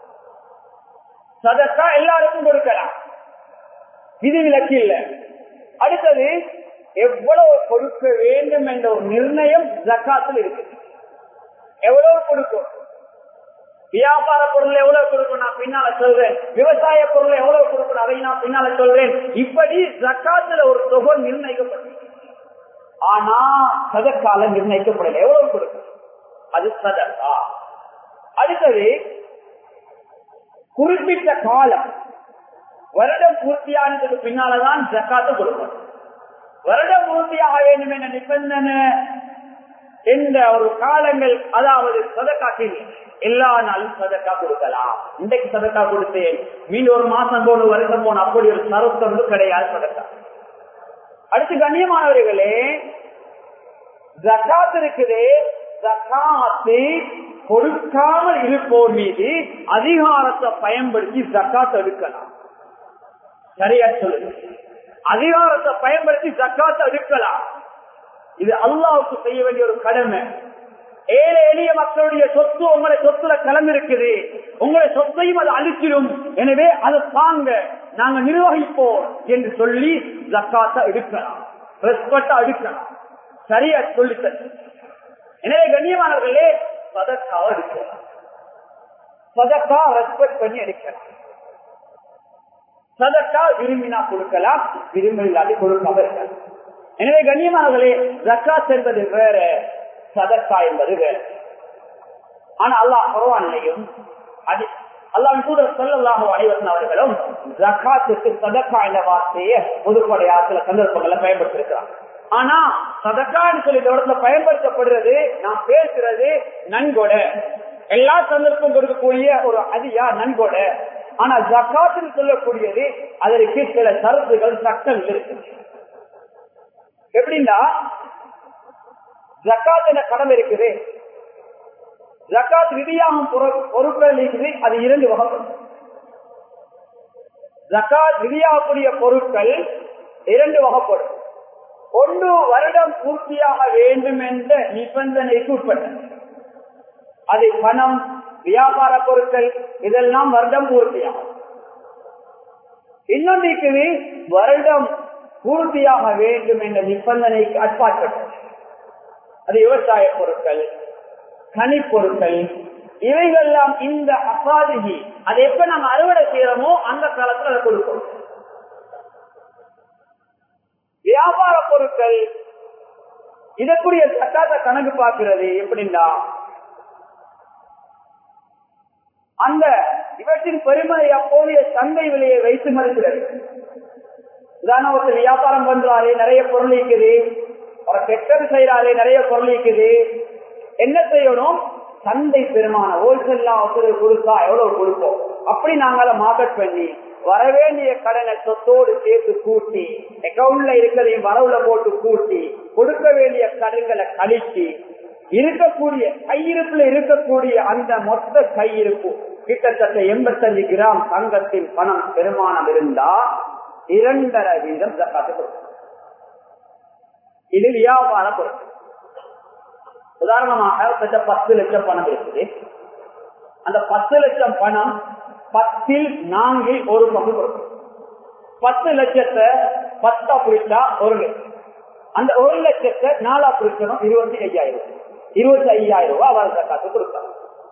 சதக்கா எல்லாருக்கும் கொடுக்கலாம் இது விலக்கு இல்லை அடுத்தது எவ்வளவு கொடுக்க வேண்டும் என்ற ஒரு நிர்ணயம் ஜக்காத்தில் இருக்கு எவ்வளவு கொடுக்கும் வியாபார பொருள் எவ்வளவு கொடுக்கும் நான் பின்னால சொல்றேன் விவசாய பொருள் எவ்வளவு கொடுக்கணும் அதை நான் பின்னால சொல்றேன் இப்படி ஜக்காத்துல ஒரு தொகை நிர்ணயிக்கப்பட்டது ஆனா சதக்கால நிர்ணயிக்கப்படல எவ்வளவு கொடுக்கும் அது சதக்கா அடுத்தது குறிப்பிட்ட காலம் வருடம் பூர்த்தியானதுக்கு பின்னாலதான் ஜக்காத்து கொடுக்கணும் வருடம் பூர்த்தியாக வேண்டும் என்ற நிபந்தனை எந்த ஒரு காலங்கள் அதாவது சதக்காட்டில் எல்லா நாளும் சதக்கா கொடுக்கலாம் இன்றைக்கு சதக்கா கொடுத்தேன் மீண்டும் ஒரு மாசம் போன வருஷம் போன அப்படி ஒரு சரத்து வந்து கிடையாது சதக்கா அடுத்து கண்ணியமானவர்களே ஜக்காத் இருக்குது ஜக்காத்து கொடுக்காமல் இருப்போர் மீது அதிகாரத்தை பயன்படுத்தி ஜக்காத் எடுக்கலாம் சரியா சொல்லுங்க அதிகாரத்தை பயன்படுத்தி ஜக்காத்தை எடுக்கலாம் இது அல்லாவுக்கு செய்ய வேண்டிய ஒரு கடமை ஏழை எளிய மக்களுடைய சொத்து உங்களுடைய சொத்துல கலந்து இருக்குது உங்களுடைய சொத்தையும் அது அழிச்சிடும் எனவே அதை தாங்க நாங்க நிர்வகிப்போம் என்று சொல்லி ஜக்காத்தை எடுக்கலாம் ரெஸ்பெக்டா எடுக்கலாம் சரியா சொல்லி எனவே கண்ணியமானவர்களே சதக்காவை எடுக்கலாம் சதக்கா ரெஸ்பெக்ட் பண்ணி எடுக்கலாம் சதக்கா விரும்பினா கொடுக்கலாம் விரும்ப இல்லாட்டி கொடுக்காம இருக்கலாம் எனவே கண்ணியமானவர்களே ஜக்காத் என்பது வேற சதக்கா என்பது வேற ஆனா அல்லாஹ் பரவாயில்லையும் அது அல்லாஹ் தூதர் சொல்லலாக அனைவரும் அவர்களும் ஜக்காத்துக்கு சதக்கா என்ற வார்த்தையை பொதுப்படைய சில சந்தர்ப்பங்களை பயன்படுத்திருக்கிறார் ஆனா சதக்கான்னு சொல்லி இந்த இடத்துல பயன்படுத்தப்படுறது நான் பேசுறது நன்கொடை எல்லா சந்தர்ப்பம் கொடுக்கக்கூடிய ஒரு அதியா நன்கொடை ஆனா ஜக்காத்துன்னு சொல்லக்கூடியது அதற்கு சில சரத்துகள் சட்டங்கள் இருக்கு எப்படின்னா ஜக்காத் என்ற கடன் இருக்குது ஜக்காத் விதியாகும் பொருட்கள் இருக்குது அது இரண்டு வகைப்படும் ஜக்காத் விதியாகக்கூடிய பொருட்கள் இரண்டு வகைப்படும் ஒன்று வருடம் பூர்த்தியாக வேண்டும் என்ற நிபந்தனைக்கு உட்பட்டது அது பணம் வியாபார பொருட்கள் இதெல்லாம் வருடம் பூர்த்தியாகும் இன்னொன்றைக்கு வருடம் பூர்த்தியாக வேண்டும் என்ற நிபந்தனைக்கு அட்பாற்பட்டது அது விவசாய பொருட்கள் கனி பொருட்கள் இவைகள்லாம் இந்த அசாதிகி அதை எப்ப நம்ம அறுவடை செய்யறோமோ அந்த காலத்துல அதை கொடுக்கணும் வியாபார பொருட்கள் இதற்குரிய சட்டாத்த கணக்கு பார்க்கிறது எப்படின்னா அந்த இவற்றின் பெருமதி அப்போதைய சந்தை விலையை வைத்து மதிக்கிறது உதாரணம் ஒருத்தர் வியாபாரம் பண்றாரு நிறைய பொருள் இருக்குது ஒரு செக்டர் செய்யறாரு நிறைய பொருள் இருக்குது என்ன செய்யணும் சந்தை பெருமான ஹோல்சேல்லாம் ஒருத்தர் கொடுத்தா எவ்வளவு கொடுப்போம் அப்படி நாங்கள மார்க்கெட் பண்ணி வரவேண்டிய கடனை சொத்தோடு சேர்த்து கூட்டி அக்கௌண்ட்ல இருக்கிறதையும் வரவுல போட்டு கூட்டி கொடுக்க வேண்டிய கடன்களை கழிச்சு இருக்கக்கூடிய கையிருப்புல இருக்கக்கூடிய அந்த மொத்த கையிருப்பு கிட்டத்தட்ட எண்பத்தஞ்சு கிராம் தங்கத்தின் பணம் பெருமானம் இருந்தா இரண்டரை வீதம் ஜக்காத்து கொடுக்கும் இது வியாபார பொருட்கள் உதாரணமாக கிட்ட பத்து லட்சம் பணம் இருக்குது அந்த பத்து லட்சம் பணம் பத்தில் நான்கில் ஒரு பங்கு கொடுக்கும் பத்து லட்சத்தை பத்தா பிடிச்சா ஒரு லட்சம் அந்த ஒரு லட்சத்தை நாலா பிடிச்சணும் இருபத்தி ஐயாயிரம் இருபத்தி ஐயாயிரம் ரூபாய் அவர் காத்து கொடுத்தாங்க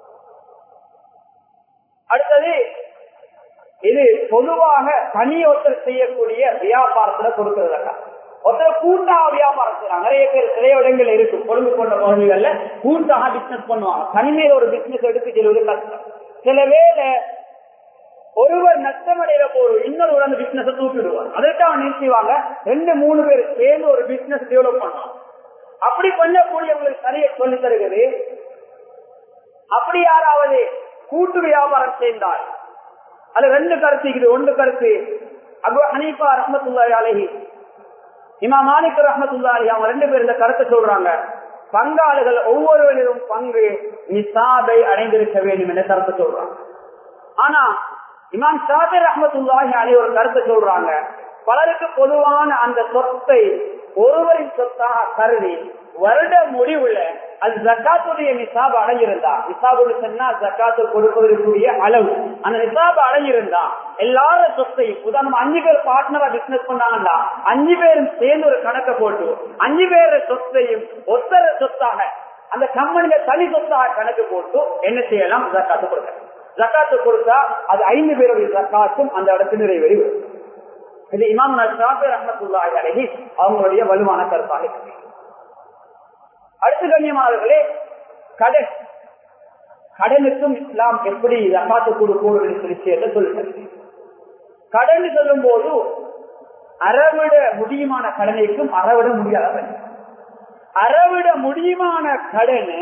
அடுத்தது இது பொதுவாக தனி ஒருத்தர் செய்யக்கூடிய வியாபாரத்துல கொடுக்கறதா ஒருத்தர் கூட்டாக வியாபாரம் செய்யறாங்க நிறைய பேர் சில இடங்கள் இருக்கு கொழும்பு போன்ற பகுதிகள்ல கூட்டாக பிசினஸ் பண்ணுவாங்க தனிமையில ஒரு பிசினஸ் எடுத்து செல்வது கஷ்டம் சில வேலை ஒருவர் நஷ்டமடைகிற போது இன்னொரு அந்த பிசினஸ் தூக்கிடுவார் அதற்காக நிறுத்திவாங்க ரெண்டு மூணு பேர் சேர்ந்து ஒரு பிசினஸ் டெவலப் பண்ணுவாங்க அப்படி பண்ணக்கூடியவங்களுக்கு சரியை சொல்லி தருகிறது அப்படி யாராவது கூட்டு வியாபாரம் செய்தால் அது ரெண்டு கருத்து இருக்குது ஒன்று கருத்து அபு ஹனீஃபா ரஹமத்துல்லாஹி அலஹி இமா மாலிக் ரஹமத்துல்லாஹி அவங்க ரெண்டு பேர் இந்த கருத்தை சொல்றாங்க பங்காளிகள் ஒவ்வொருவரிலும் பங்கு நிசாபை அடைந்திருக்க வேண்டும் என்ற கருத்தை சொல்றாங்க ஆனா இமாம் ஷாபிர் ரஹமத்துல்லாஹி அலி ஒரு கருத்தை சொல்றாங்க பலருக்கு பொதுவான அந்த சொத்தை ஒருவரின் சொத்தாக கருதி வருட முடிவுல அது ஜக்காத்துடைய நிசாபு அடைஞ்சிருந்தா நிசாபுன்னு சொன்னா ஜக்காத்து கொடுப்பதற்குரிய அளவு அந்த நிசாபு அடைஞ்சிருந்தா எல்லாரும் சொத்தையும் உதாரணம் அஞ்சு பேர் பார்ட்னரா பிசினஸ் பண்ணாங்கன்னா அஞ்சு பேரும் சேர்ந்து ஒரு கணக்கை போட்டு அஞ்சு பேர் சொத்தையும் ஒத்தர சொத்தாக அந்த கம்பெனில தனி சொத்தாக கணக்கு போட்டு என்ன செய்யலாம் ஜக்காத்து கொடுக்க ஜக்காத்து கொடுத்தா அது ஐந்து பேருடைய ஜக்காத்தும் அந்த இடத்தில் நிறைவேறி வரும் இது இமாம் ஷாபி ரஹமத்துல்லாஹி அலஹி அவங்களுடைய வலுவான கருத்தாக இருக்கு அடுத்து கண்ணியமானவர்களே கடன் கடனுக்கும் இஸ்லாம் எப்படி ஜக்காத்து கொடுக்கும் விஷயத்தை சொல்லுங்க கடன் சொல்லும் போது அறவிட முடியுமான கடனைக்கும் அறவிட முடியாத அறவிட முடியுமான கடன்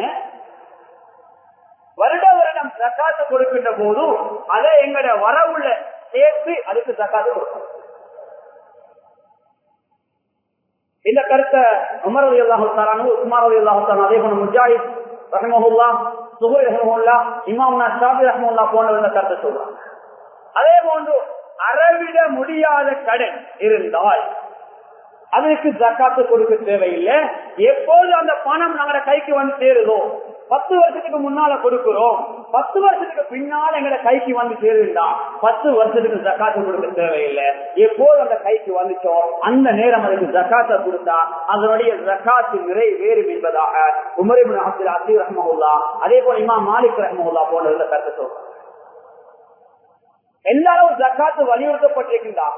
வருட வருடம் ஜக்காத்து கொடுக்கின்ற போது அதை எங்கட வரவுள்ள சேர்த்து அதுக்கு ஜக்காத்து கொடுக்கணும் இந்த கருத்தை உமர் அலி அல்லாஹானு உஸ்மான் அலி அல்லாஹான் அதே போல முஜாஹித் ரஹமஹுல்லா சுஹூர் ரஹமுல்லா இமாம் ஷாபி ரஹமுல்லா போன்ற இந்த கருத்தை சொல்றாங்க அதே போன்று அறவிட முடியாத கடன் இருந்தால் அதற்கு ஜக்காத்து கொடுக்க தேவையில்லை எப்போது அந்த பணம் நம்மளோட கைக்கு வந்து சேருதோ பத்து வருஷத்துக்கு முன்னால கொடுக்கிறோம் பத்து வருஷத்துக்கு பின்னால எங்களை கைக்கு வந்து சேருண்டா பத்து வருஷத்துக்கு ஜக்காத்து கொடுக்க தேவையில்லை எப்போது அந்த கைக்கு வந்துச்சோ அந்த நேரம் அதுக்கு ஜக்காத்தை கொடுத்தா அதனுடைய ஜக்காத்து நிறைவேறும் என்பதாக உமரிபின் அப்துல் அசீர் ரஹமுல்லா அதே போல இமா மாலிக் ரஹமுல்லா போன்ற கருத்து சொல்றாங்க எல்லாரும் ஜக்காத்து வலியுறுத்தப்பட்டிருக்கின்றா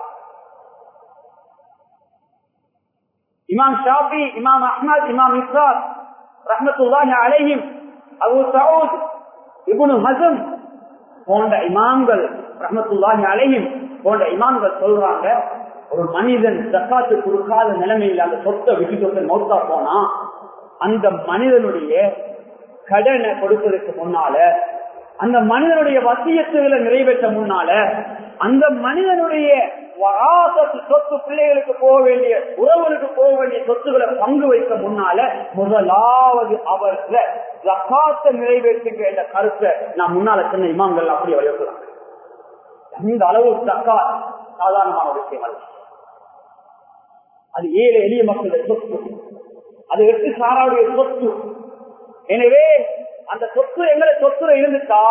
இமாம் ஷாபி இமாம் அஹ்மத் இமாம் இஸ்ராத் ரஹமத்துல்லாஹி அலைஹிம் அபு சவுத் இப்னு ஹசம் போன்ற இமாம்கள் ரஹமத்துல்லாஹி அலைஹிம் போன்ற இமாம்கள் சொல்றாங்க ஒரு மனிதன் ஜக்காத்து கொடுக்காத நிலைமையில் அந்த சொத்தை விட்டு மௌத்தா போனா அந்த மனிதனுடைய கடனை கொடுப்பதற்கு முன்னால அந்த மனிதனுடைய வசியத்துகளை நிறைவேற்ற முன்னால அந்த மனிதனுடைய வராசத்து சொத்து பிள்ளைகளுக்கு போக வேண்டிய உறவுகளுக்கு போக வேண்டிய சொத்துக்களை பங்கு வைக்க முன்னால முதலாவது அவர் ஜக்காத்தை நிறைவேற்றுங்க என்ற கருத்தை நான் முன்னால சொன்ன இமாம்கள் அப்படி வலியுறுத்தலாம் இந்த அளவு ஜக்கா சாதாரணமான விஷயம் அல்ல அது ஏழு எளிய மக்களுடைய சொத்து அது எட்டு சாராவுடைய சொத்து எனவே அந்த சொத்து எங்களை சொத்துல இருந்துட்டா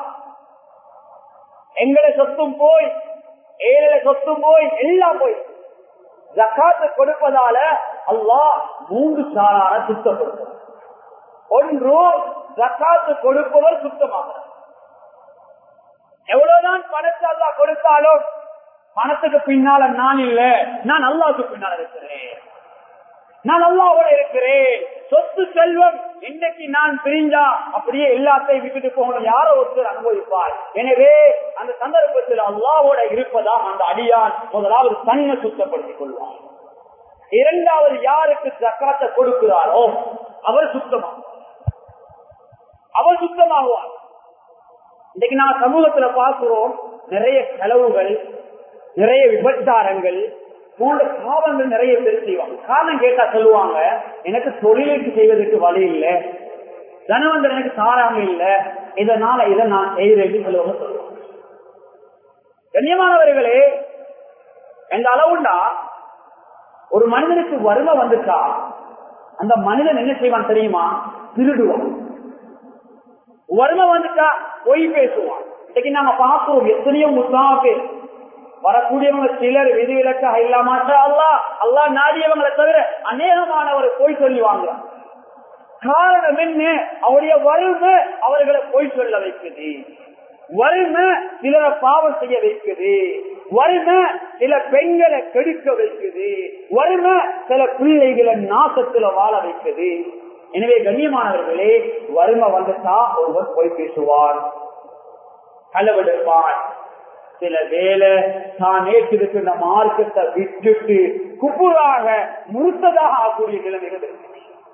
எங்களை சொத்தும் போய் ஏழை சொத்தும் போய் எல்லாம் போய் ஜக்காத்து கொடுப்பதால அல்லாஹ் மூன்று சாரார சுத்தப்படுத்தும் ஒன்று ஜக்காத்து கொடுப்பவர் சுத்தமாகிறார் எவ்வளவுதான் பணத்தை அல்லா கொடுத்தாலும் பணத்துக்கு பின்னால நான் இல்ல நான் அல்லாவுக்கு பின்னால இருக்கிறேன் நான் அல்லாவோட இருக்கிறேன் சொத்து செல்வம் இன்னைக்கு நான் பிரிஞ்சா அப்படியே எல்லாத்தையும் விட்டுட்டு போகணும் யாரோ ஒருத்தர் அனுபவிப்பார் எனவே அந்த சந்தர்ப்பத்தில் அல்லாவோட இருப்பதா அந்த அடியான் முதலாவது தன்னை சுத்தப்படுத்திக் கொள்வார் இரண்டாவது யாருக்கு ஜக்காத்தை கொடுக்கிறாரோ அவர் சுத்தமாக அவர் சுத்தமாகுவார் இன்னைக்கு நான் சமூகத்துல பார்க்கிறோம் நிறைய செலவுகள் நிறைய விபச்சாரங்கள் போன்ற பாவங்கள் நிறைய பேர் செய்வாங்க காரணம் கேட்டா சொல்லுவாங்க எனக்கு தொழிலுக்கு செய்வதற்கு வழி இல்லை தனவந்தர் எனக்கு சாராம இல்லை இதனால இதை நான் செய்கிறேன் சொல்லுவாங்க சொல்லுவாங்க கண்ணியமானவர்களே எந்த அளவுண்டா ஒரு மனிதனுக்கு வறுமை வந்துட்டா அந்த மனிதன் என்ன செய்வான் தெரியுமா திருடுவான் வறுமை வந்துட்டா பொய் பேசுவான் இன்னைக்கு நாங்க பார்க்கிறோம் எத்தனையோ முசாஃபே வரக்கூடியவங்க சிலர் விதிவிலக்காக இல்லாமாட்டா அல்லா அல்லா நாடியவங்களை தவிர அநேகமானவர் பொய் சொல்லி வாங்குறான் காரணம் என்ன அவருடைய வறுமை அவர்களை பொய் சொல்ல வைக்குது வறுமை சிலரை பாவம் செய்ய வைக்குது வறுமை சில பெண்களை கெடுக்க வைக்குது வறுமை சில பிள்ளைகளை நாசத்துல வாழ வைக்குது எனவே கண்ணியமானவர்களே வறுமை வந்துட்டா ஒருவர் பொய் பேசுவார் களவெடுப்பான் சில வேலை தான் ஏற்றிருக்கின்ற மார்க்கத்தை விட்டுட்டு குப்புறாக முழுத்ததாக ஆகக்கூடிய நிலைமைகள் இருக்கு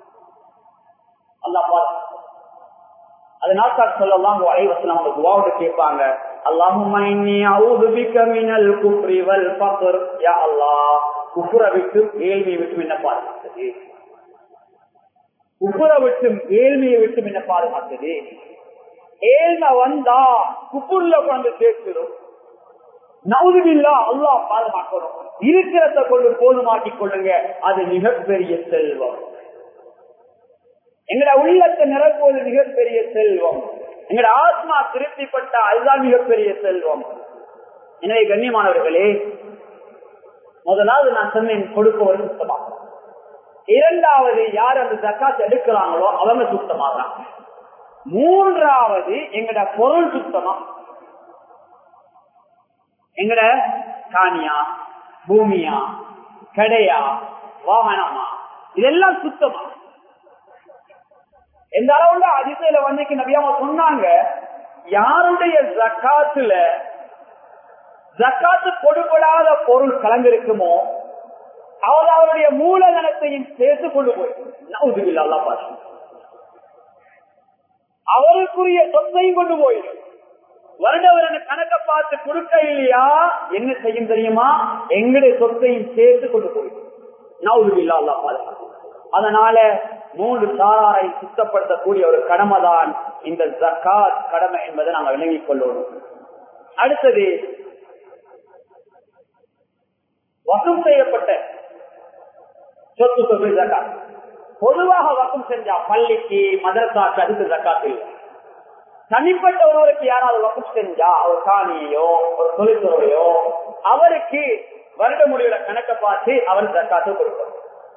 அல்லா பாரு அதனால் தான் சொல்லலாம் அலைவசம் அவங்க துவாவோட கேட்பாங்க அல்லாஹும் குப்புற விட்டும் ஏழ்மையை விட்டும் என்ன பாதுகாத்தது குப்புற விட்டும் ஏழ்மையை விட்டும் என்ன பாதுகாத்தது ஏழ்மை வந்தா குப்புர்ல உட்காந்து சேர்க்கிறோம் நவுதுபில்லா அல்லா பாதுகாக்கணும் இருக்கிறத கொண்டு போதுமாக்கிக் கொள்ளுங்க அது மிகப்பெரிய செல்வம் எங்கட உள்ளத்தை நிரப்புவது மிகப்பெரிய செல்வம் எங்கட ஆத்மா திருப்திப்பட்ட அதுதான் மிகப்பெரிய செல்வம் எனவே கண்ணியமானவர்களே முதலாவது நான் சொன்னேன் கொடுப்பவர் சுத்தமாக இரண்டாவது யார் அந்த ஜக்காத் எடுக்கிறாங்களோ அவங்க சுத்தமாகறாங்க மூன்றாவது எங்கட பொருள் சுத்தமா எங்கட காணியா பூமியா கடையா வாகனமா இதெல்லாம் சுத்தமா எந்த அளவுல அதிசயில வந்து நபியாம சொன்னாங்க யாருடைய ஜக்காத்துல ஜக்காத்து கொடுபடாத பொருள் கலந்திருக்குமோ அவர் அவருடைய மூலதனத்தையும் சேர்த்து கொண்டு போய் நவுதுவில் அல்லா பாரு அவருக்குரிய சொத்தையும் கொண்டு போயிடும் வருட வருட கணக்க பார்த்து கொடுக்க இல்லையா என்ன செய்யும் தெரியுமா எங்களுடைய சொத்தையும் சேர்த்து கொண்டு போயிடும் நவுதுவில் அல்லா பாதுகாப்பு அதனால மூன்று சாராரை சுத்தப்படுத்தக்கூடிய ஒரு கடமை தான் இந்த ஜக்காத் கடமை என்பதை நாங்கள் விளங்கிக் கொள்ளணும் அடுத்தது வசம் செய்யப்பட்ட சொத்து தொகை ஜக்காத் பொதுவாக வசம் செஞ்சா பள்ளிக்கு மதரசாக்கு அதுக்கு ஜக்காத் இல்லை தனிப்பட்ட ஒருவருக்கு யாராவது வசம் செஞ்சா ஒரு காணியையோ ஒரு தொழில்துறையோ அவருக்கு வருட முடிவுல கணக்க பார்த்து அவர் ஜக்காத்து கொடுப்பார்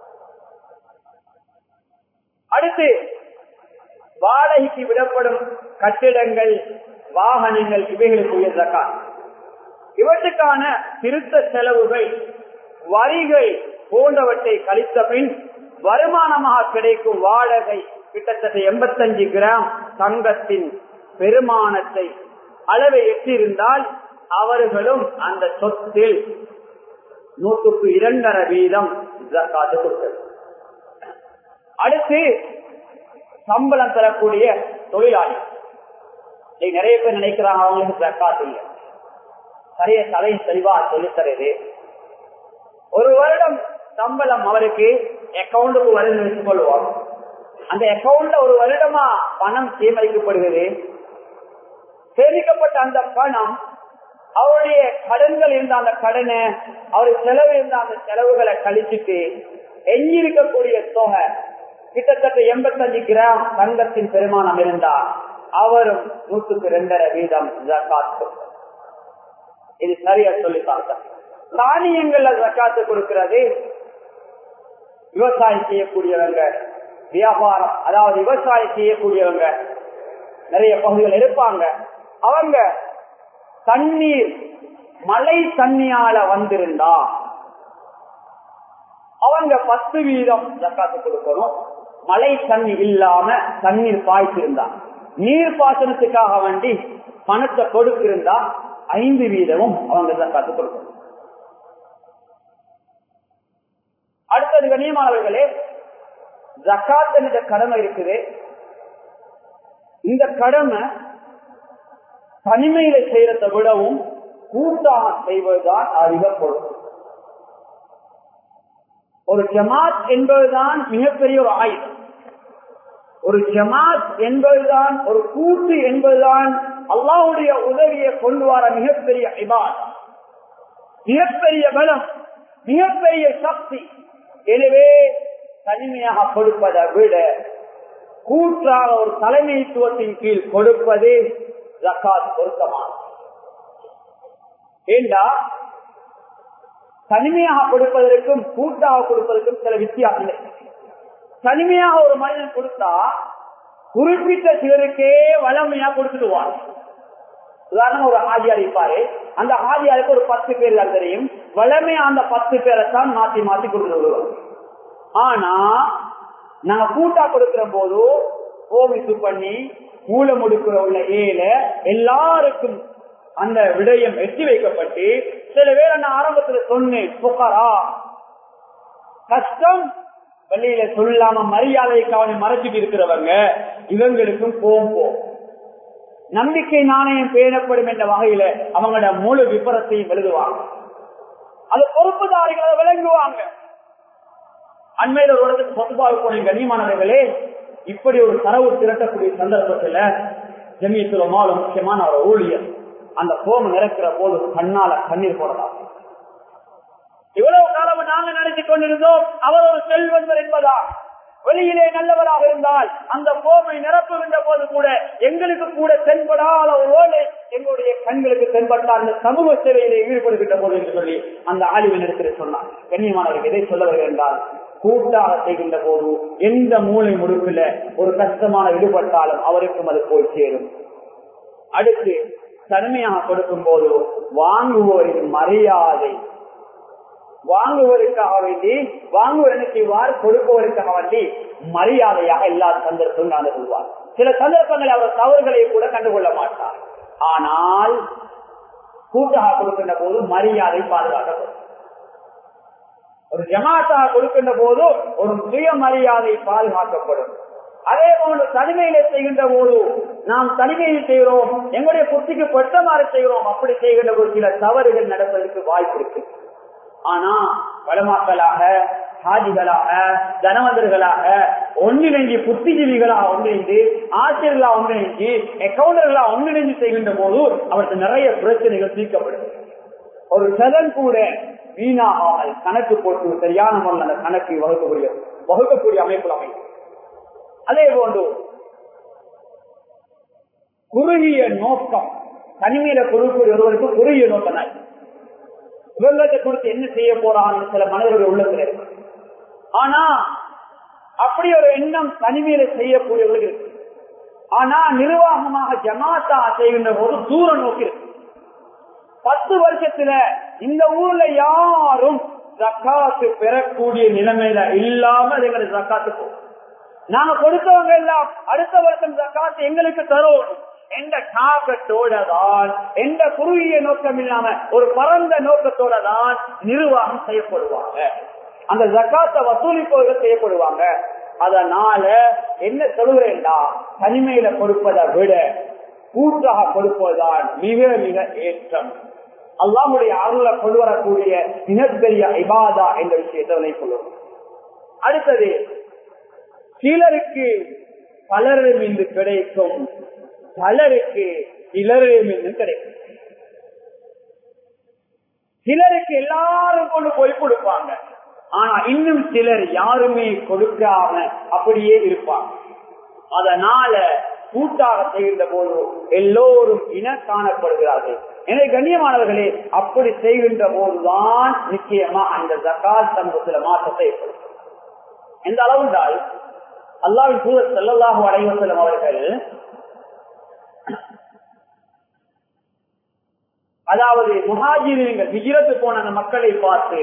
அடுத்து வாடகைக்கு விடப்படும் கட்டிடங்கள் வாகனங்கள் இவைகளுக்குரிய ஜக்காத் இவற்றுக்கான திருத்த செலவுகள் வரிகள் போன்றவற்றை கழித்த பின் வருமானமாக கிடைக்கும் வாடகை கிட்டத்தட்ட எண்பத்தஞ்சு கிராம் தங்கத்தின் பெருமானத்தை அளவை எட்டிருந்தால் அவர்களும் அந்த சொத்தில் நூற்றுக்கு இரண்டரை வீதம் ஜக்காத்து கொடுத்தது அடுத்து சம்பளம் தரக்கூடிய தொழிலாளி இன்னைக்கு நிறைய பேர் நினைக்கிறாங்க அவங்களுக்கு ஜக்காத் இல்லை சரிய தலை தெளிவா சொல்லித்தரது ஒரு வருடம் சம்பளம் அவருக்கு அக்கௌண்ட்டுக்கு வருது வச்சுக் கொள்வோம் அந்த அக்கௌண்ட்ல ஒரு வருடமா பணம் சேமிக்கப்படுகிறது சேமிக்கப்பட்ட அந்த பணம் அவருடைய கடன்கள் இருந்த அந்த கடனை அவருக்கு செலவு இருந்த அந்த செலவுகளை கழிச்சுட்டு எஞ்சி இருக்கக்கூடிய தொகை கிட்டத்தட்ட எண்பத்தஞ்சு கிராம் தங்கத்தின் பெருமானம் இருந்தா அவரும் நூற்றுக்கு ரெண்டரை வீதம் ஜக்காத்து இது சரியா சொல்லி பார்த்தேன் தானியங்கள்ல ஜக்காத்து கொடுக்கிறது விவசாயம் செய்யக்கூடியவங்க வியாபாரம் அதாவது விவசாயம் செய்யக்கூடியவங்க நிறைய பகுதிகள் இருப்பாங்க அவங்க தண்ணீர் மழை தண்ணியால வந்திருந்தா அவங்க பத்து வீதம் ஜக்காத்து கொடுக்கணும் மழை தண்ணி இல்லாம தண்ணீர் பாய்ச்சிருந்தா நீர் பாசனத்துக்காக வேண்டி பணத்தை கொடுத்திருந்தா ஐந்து வீதமும் அவங்க ஜக்காத்து கொடுக்கணும் அடுத்தது கண்ணியமானவர்களே ஜக்காத் என்ற கடமை இருக்குது இந்த கடமை தனிமையில செய்யறதை விடவும் கூட்டாக செய்வதுதான் அதிக பொருள் ஒரு ஜமாத் என்பதுதான் மிகப்பெரிய ஒரு ஆயுதம் ஒரு ஜமாத் என்பதுதான் ஒரு கூட்டு என்பதுதான் அல்லாவுடைய உதவியை கொண்டு வர மிகப்பெரிய இபாத் மிகப்பெரிய பலம் மிகப்பெரிய சக்தி எனவே தனிமையாக கொடுப்பதை விட கூற்றாக ஒரு தலைமைத்துவத்தின் கீழ் கொடுப்பது ஜக்காத் பொருத்தமானது ஏண்டா தனிமையாக கொடுப்பதற்கும் கூட்டாக கொடுப்பதற்கும் சில வித்தியாசங்கள் தனிமையாக ஒரு மனிதன் கொடுத்தா குறிப்பிட்ட சிலருக்கே வளமையா கொடுத்துடுவார் உதாரணம் ஒரு ஹாஜியார் இருப்பாரு அந்த ஹாஜியாருக்கு ஒரு பத்து பேர் தான் தெரியும் வளமையா அந்த பத்து பேரை தான் மாத்தி மாத்தி கொடுத்து விடுவோம் ஆனா நாங்க கூட்டா கொடுக்கிற போது ஓமிசு பண்ணி மூல முடுக்கிற உள்ள ஏல எல்லாருக்கும் அந்த விடயம் எட்டி வைக்கப்பட்டு சில பேர் நான் ஆரம்பத்துல சொன்னேன் புகாரா கஷ்டம் வெளியில சொல்லாம மரியாதைக்கு அவனை மறைச்சிட்டு இருக்கிறவங்க இவங்களுக்கும் போம் போ நம்பிக்கை நாணயம் பேணப்படும் என்ற வகையில அவங்களோட முழு விபரத்தையும் எழுதுவாங்க அது பொறுப்புதாரிகள் அதை விளங்குவாங்க அண்மையில ஒரு இடத்துக்கு பொதுவாக போன கண்ணியமானவர்களே இப்படி ஒரு தரவு திரட்டக்கூடிய சந்தர்ப்பத்துல ஜமியத்துல மால முக்கியமான ஒரு ஊழியர் அந்த போம் நிரக்கிற போது கண்ணால கண்ணீர் போடலாம் இவ்வளவு காலம் நாங்க நினைச்சு கொண்டிருந்தோம் அவர் ஒரு செல்வந்தர் என்பதா வெளியிலே நல்லவராக இருந்தால் அந்த போமை நிரப்புகின்ற போது கூட எங்களுக்கு கூட தென்படாத ஒரு ஓலை எங்களுடைய கண்களுக்கு தென்பட்ட அந்த சமூக சேவையிலே ஈடுபடுகின்ற போது என்று சொல்லி அந்த ஆய்வு எடுத்து சொன்னார் கண்ணியமானவர்கள் எதை சொல்ல வருகிறார் என்றால் கூட்டாக செய்கின்ற போது எந்த மூளை முடுக்கில ஒரு கஷ்டமான ஈடுபட்டாலும் அவருக்கும் அது போய் சேரும் அடுத்து தனிமையாக கொடுக்கும் போது வாங்குவோரின் மரியாதை வாங்குவதற்காக வேண்டி வாங்குவதற்கு இவ்வாறு கொடுப்பவருக்காக வேண்டி மரியாதையாக எல்லா சந்தர்ப்பமும் நடந்து கொள்வார் சில சந்தர்ப்பங்களில் அவர் தவறுகளை கூட கண்டுகொள்ள மாட்டார் ஆனால் கூட்டாக கொடுக்கின்ற போது மரியாதை பாதுகாக்கப்படும் ஒரு ஜமாத்தாக கொடுக்கின்ற போது ஒரு சுய மரியாதை பாதுகாக்கப்படும் அதே போன்று தனிமையில செய்கின்ற போது நாம் தனிமையில் செய்கிறோம் எங்களுடைய புத்திக்கு பட்டமாறு செய்கிறோம் அப்படி செய்கின்ற போது சில தவறுகள் நடப்பதற்கு வாய்ப்பு இருக்கு ஆனா வடமாக்களாக சாதிகளாக தனவந்தர்களாக ஒன்றிணைந்து புத்திஜீவிகளாக ஒன்றிணைந்து ஆசிரியர்களாக ஒன்றிணைந்து அக்கௌண்டர்களாக ஒன்றிணைந்து செய்கின்ற போது அவருக்கு நிறைய பிரச்சனைகள் தீர்க்கப்படுது ஒரு சதன் கூட வீணாகாமல் கணக்கு போட்டு சரியான முறையில் அந்த கணக்கு வகுக்கக்கூடிய வகுக்கக்கூடிய அமைப்புகள் அமைக்கும் அதே போன்று குறுகிய நோக்கம் தனிமையில கொடுக்கக்கூடிய ஒருவருக்கு குறுகிய நோக்கம் தான் இவங்கள்ட்ட கொடுத்து என்ன செய்ய போறான்னு சில மனிதர்கள் உள்ளத்துல இருக்கு ஆனா அப்படி ஒரு எண்ணம் தனிமையில செய்யக்கூடியவர்கள் இருக்கு ஆனா நிர்வாகமாக ஜமாத்தா செய்கின்ற போது தூர நோக்கி இருக்கு பத்து வருஷத்துல இந்த ஊர்ல யாரும் ஜக்காத்து பெறக்கூடிய நிலைமையில இல்லாம எங்களுக்கு ஜக்காத்து போகும் நாங்க கொடுத்தவங்க எல்லாம் அடுத்த வருஷம் ஜக்காத்து எங்களுக்கு தரும் எந்த காக்கத்தோட தான் எந்த குறுகிய நோக்கம் இல்லாம ஒரு பரந்த நோக்கத்தோட தான் நிர்வாகம் செய்யப்படுவாங்க அந்த ஜக்காத்தை வசூலிப்பவர்கள் செய்யப்படுவாங்க அதனால என்ன சொல்லுறேன்டா தனிமையில கொடுப்பதை விட கூட்டாக கொடுப்பதுதான் மிக மிக ஏற்றம் அல்லாமுடைய அருளை கொண்டு வரக்கூடிய மிகப்பெரிய இபாதா என்ற விஷயத்தை நினைக்கொள்ளும் அடுத்தது சிலருக்கு பலரிடமிருந்து கிடைக்கும் பலருக்கு சிலரிடமிருந்து கிடைக்கும் சிலருக்கு எல்லாரும் கொண்டு போய் கொடுப்பாங்க ஆனா இன்னும் சிலர் யாருமே கொடுக்காம அப்படியே இருப்பாங்க அதனால கூட்டாக செய்கின்ற போது எல்லோரும் இன காணப்படுகிறார்கள் எனவே கண்ணியமானவர்களே அப்படி செய்கின்ற போதுதான் நிச்சயமா அந்த ஜக்காத் சமூகத்துல மாற்றத்தை ஏற்படும் எந்த அளவுண்டால் அல்லாவின் தூதர் செல்லல்லாஹு அலைவசலம் அவர்கள் அதாவது முஹாஜிர்கள் விஜயத்து போன அந்த மக்களை பார்த்து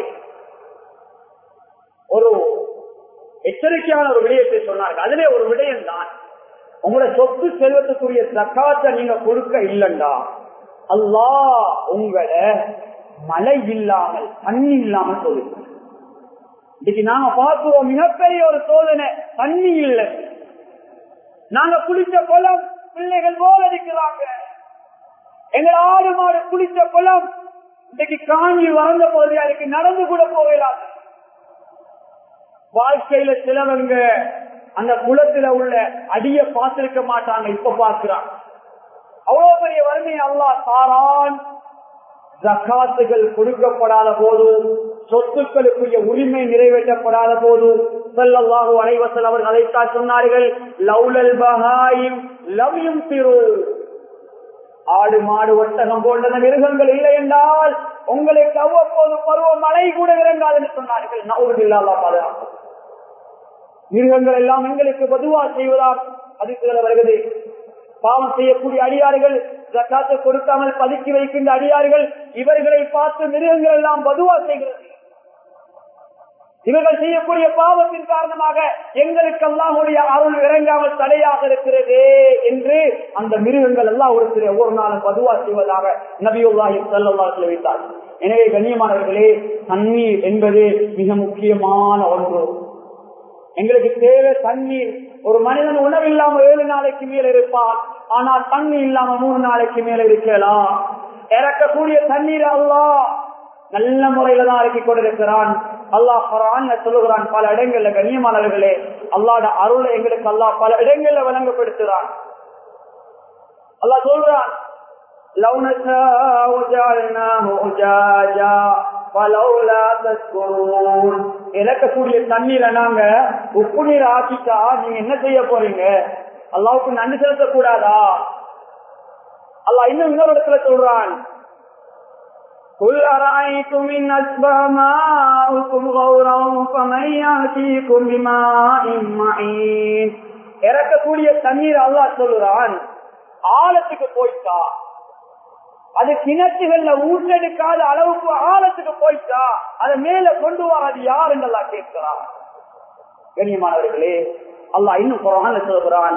ஒரு எச்சரிக்கையான ஒரு விடயத்தை சொன்னார்கள் அதிலே ஒரு விடயம் தான் உங்களோட சொத்து செல்வத்துக்குரிய தக்காத்தை நீங்க கொடுக்க இல்லண்டா அல்லா உங்களை மழை இல்லாமல் தண்ணி இல்லாமல் சொல்லுங்க இன்னைக்கு நாங்க பார்க்கிறோம் மிகப்பெரிய ஒரு சோதனை தண்ணி இல்லை நாங்க குளிச்ச குளம் பிள்ளைகள் போல இருக்கிறாங்க எங்கள் ஆடு மாடு குளிச்ச குளம் இன்னைக்கு காஞ்சி வளர்ந்த பகுதியா இருக்கு நடந்து கூட போகலாம் வாழ்க்கையில சிலவங்க அந்த குளத்துல உள்ள அடிய பார்த்திருக்க மாட்டாங்க இப்ப பார்க்கிறான் அவ்வளவு பெரிய வறுமை அல்லா தாரான் ஜக்காத்துகள் கொடுக்கப்படாத போது சொத்துக்களுக்குரிய உரிமை நிறைவேற்றப்படாத போது செல்லவாகு அனைவசல் அவர்கள் அதைத்தான் சொன்னார்கள் லவ்லல் பகாயும் லவ்யும் திரு ஆடு மாடு ஒட்டகம் போன்ற மிருகங்கள் இல்லை என்றால் உங்களுக்கு அவ்வப்போது பருவ மழை கூட இறங்காது என்று சொன்னார்கள் நவுறு இல்லாத பாதுகாப்பு மிருகங்கள் எல்லாம் எங்களுக்கு பதுவா செய்வதால் அதுக்கு வருகிறது பாவம் செய்யக்கூடிய அடியார்கள் ஜக்காத்தை கொடுக்காமல் பதுக்கி வைக்கின்ற அடியார்கள் இவர்களை பார்த்து மிருகங்கள் எல்லாம் பதுவா செய்கிறது இவர்கள் செய்யக்கூடிய பாவத்தின் காரணமாக எங்களுக்கு அல்லாஹுடைய அருள் இறங்காமல் தடையாக இருக்கிறதே என்று அந்த மிருகங்கள் எல்லாம் ஒரு சில ஒவ்வொரு நாளும் பதுவா செய்வதாக நபியுல்லாஹி செல்லவார்கள் வைத்தார் எனவே கண்ணியமானவர்களே தண்ணீர் என்பது மிக முக்கியமான ஒன்று எங்களுக்கு தேவை தண்ணீர் ஒரு மனிதன் உணவு இல்லாம ஏழு நாளைக்கு மேல இருப்பான் ஆனால் தண்ணி இல்லாம மூணு நாளைக்கு மேல இருக்கலாம் இறக்கக்கூடிய தண்ணீர் அல்லா நல்ல முறையில தான் இறக்கி கொண்டிருக்கிறான் அல்லாஹ் பரான் சொல்லுகிறான் பல இடங்கள்ல கண்ணியமானவர்களே அல்லாட அருளை எங்களுக்கு அல்லாஹ் பல இடங்கள்ல வழங்கப்படுத்துறான் அல்லாஹ் சொல்றான் لو نشاء جعلناه أجاجا فلولا تشكرون இறக்கக்கூடிய தண்ணீரை நாங்க உப்பு நீர் ஆக்கிட்டா நீங்க என்ன செய்ய போறீங்க அல்லாவுக்கு நன்றி செலுத்த கூடாதா அல்லாஹ் இன்னும் இன்னொரு இடத்துல சொல்றான் قل أرأيتم إن أصبح ماؤكم غورا فمن يأتيكم بماء معين இறக்கக்கூடிய தண்ணீர் அல்லாஹ் சொல்லுறான் ஆழத்துக்கு போயிட்டா அது கிணற்றுகள்ல ஊற்றெடுக்காத அளவுக்கு ஆழத்துக்கு போயிட்டா அதை மேல கொண்டு வராது யார் என்றெல்லாம் கேட்கிறான் கண்ணியமானவர்களே அல்லாஹ் இன்னும் குரான் சொல்கிறான்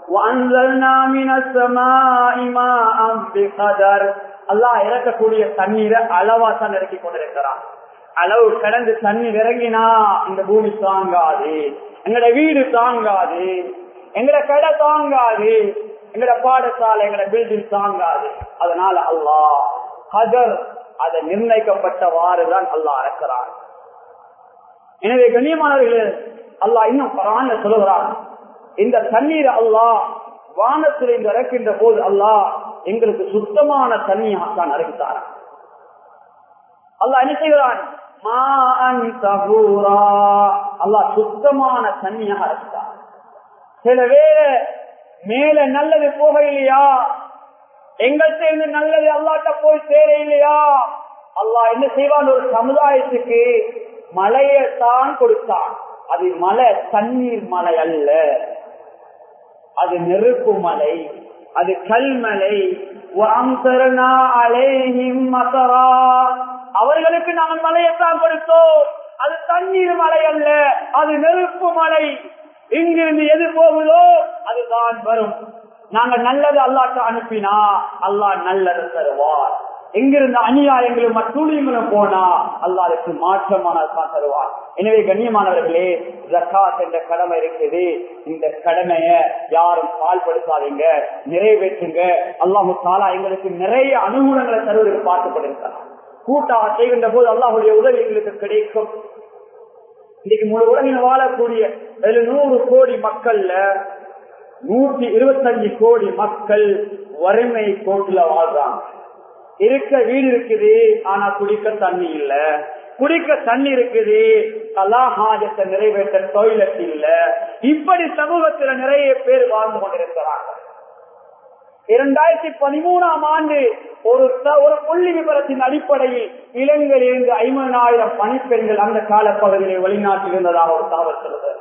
அல்லாஹ் இறக்கக்கூடிய தண்ணீரை அளவா தான் இறக்கி கொண்டிருக்கிறான் அளவு கடந்து தண்ணீர் இறங்கினா இந்த பூமி தாங்காது எங்கட வீடு தாங்காது எங்கட கடை தாங்காது எங்கட பாடசாலை எங்கட பில்டிங் தாங்காது அதனால அல்லாஹ் ஹதர் அதை நிர்ணயிக்கப்பட்டவாறுதான் அல்லாஹ் இறக்கிறான் எனவே கண்ணியமானவர்களே அல்லாஹ் இன்னும் பரான சொல்லுகிறான் இந்த தண்ணீர் அல்லாஹ் வானத்தில் இங்கு இறக்கின்ற போது அல்லாஹ் எங்களுக்கு சுத்தமான தண்ணியாக தான் இறக்கித்தாரான் அல்லாஹ் என்ன செய்கிறான் அல்லாஹ் சுத்தமான தண்ணியாக இறக்கிட்டான் சில வேலை மேல நல்லது போக இல்லையா எங்கள் சேர்ந்து நல்லது அல்லாட்ட போய் சேர இல்லையா அல்லாஹ் என்ன செய்வான் ஒரு சமுதாயத்துக்கு மலையத்தான் கொடுத்தான் அது மலை தண்ணீர் மலை அல்ல அது நெருப்பு மலை அது கல்மலை அவர்களுக்கு நாங்கள் மலையத்தான் கொடுத்தோம் அது தண்ணீர் மலை அல்ல அது நெருப்பு மலை இங்கிருந்து எது போகுதோ அதுதான் வரும் நாங்க நல்லது அல்லாட்ட அனுப்பினா அல்லாஹ் நல்லது தருவார் எங்கிருந்த அநியாயங்களும் அத்தூழியங்களும் போனா அல்லாருக்கு மாற்றமான தான் தருவார் எனவே கண்ணியமானவர்களே ஜக்காத் என்ற கடமை இருக்குது இந்த கடமைய யாரும் பால்படுத்தாதீங்க நிறைவேற்றுங்க அல்லாஹு தாலா எங்களுக்கு நிறைய அனுகூலங்களை தருவதற்கு பார்த்துக்கொண்டிருக்கிறார் கூட்டாக செய்கின்ற போது அல்லாஹுடைய உதவி எங்களுக்கு கிடைக்கும் இன்னைக்கு முழு உலகில் வாழக்கூடிய எழுநூறு கோடி மக்கள்ல நூற்றி இருபத்தஞ்சு கோடி மக்கள் வறுமை கோட்டுல வாழ்றாங்க இருக்க வீடு இருக்குது ஆனா குடிக்க தண்ணி இல்ல குடிக்க தண்ணி இருக்குது கலாஹாஜத்தை நிறைவேற்ற டொய்லெட் இல்ல இப்படி சமூகத்துல நிறைய பேர் வாழ்ந்து கொண்டிருக்கிறாங்க இரண்டாயிரத்தி பதிமூணாம் ஆண்டு ஒரு ஒரு புள்ளி விவரத்தின் அடிப்படையில் இலங்கையில் இருந்து ஐம்பதாயிரம் பணிப்பெண்கள் அந்த காலப்பகுதியில் வெளிநாட்டில் இருந்ததாக ஒரு தகவல் சொல்லுது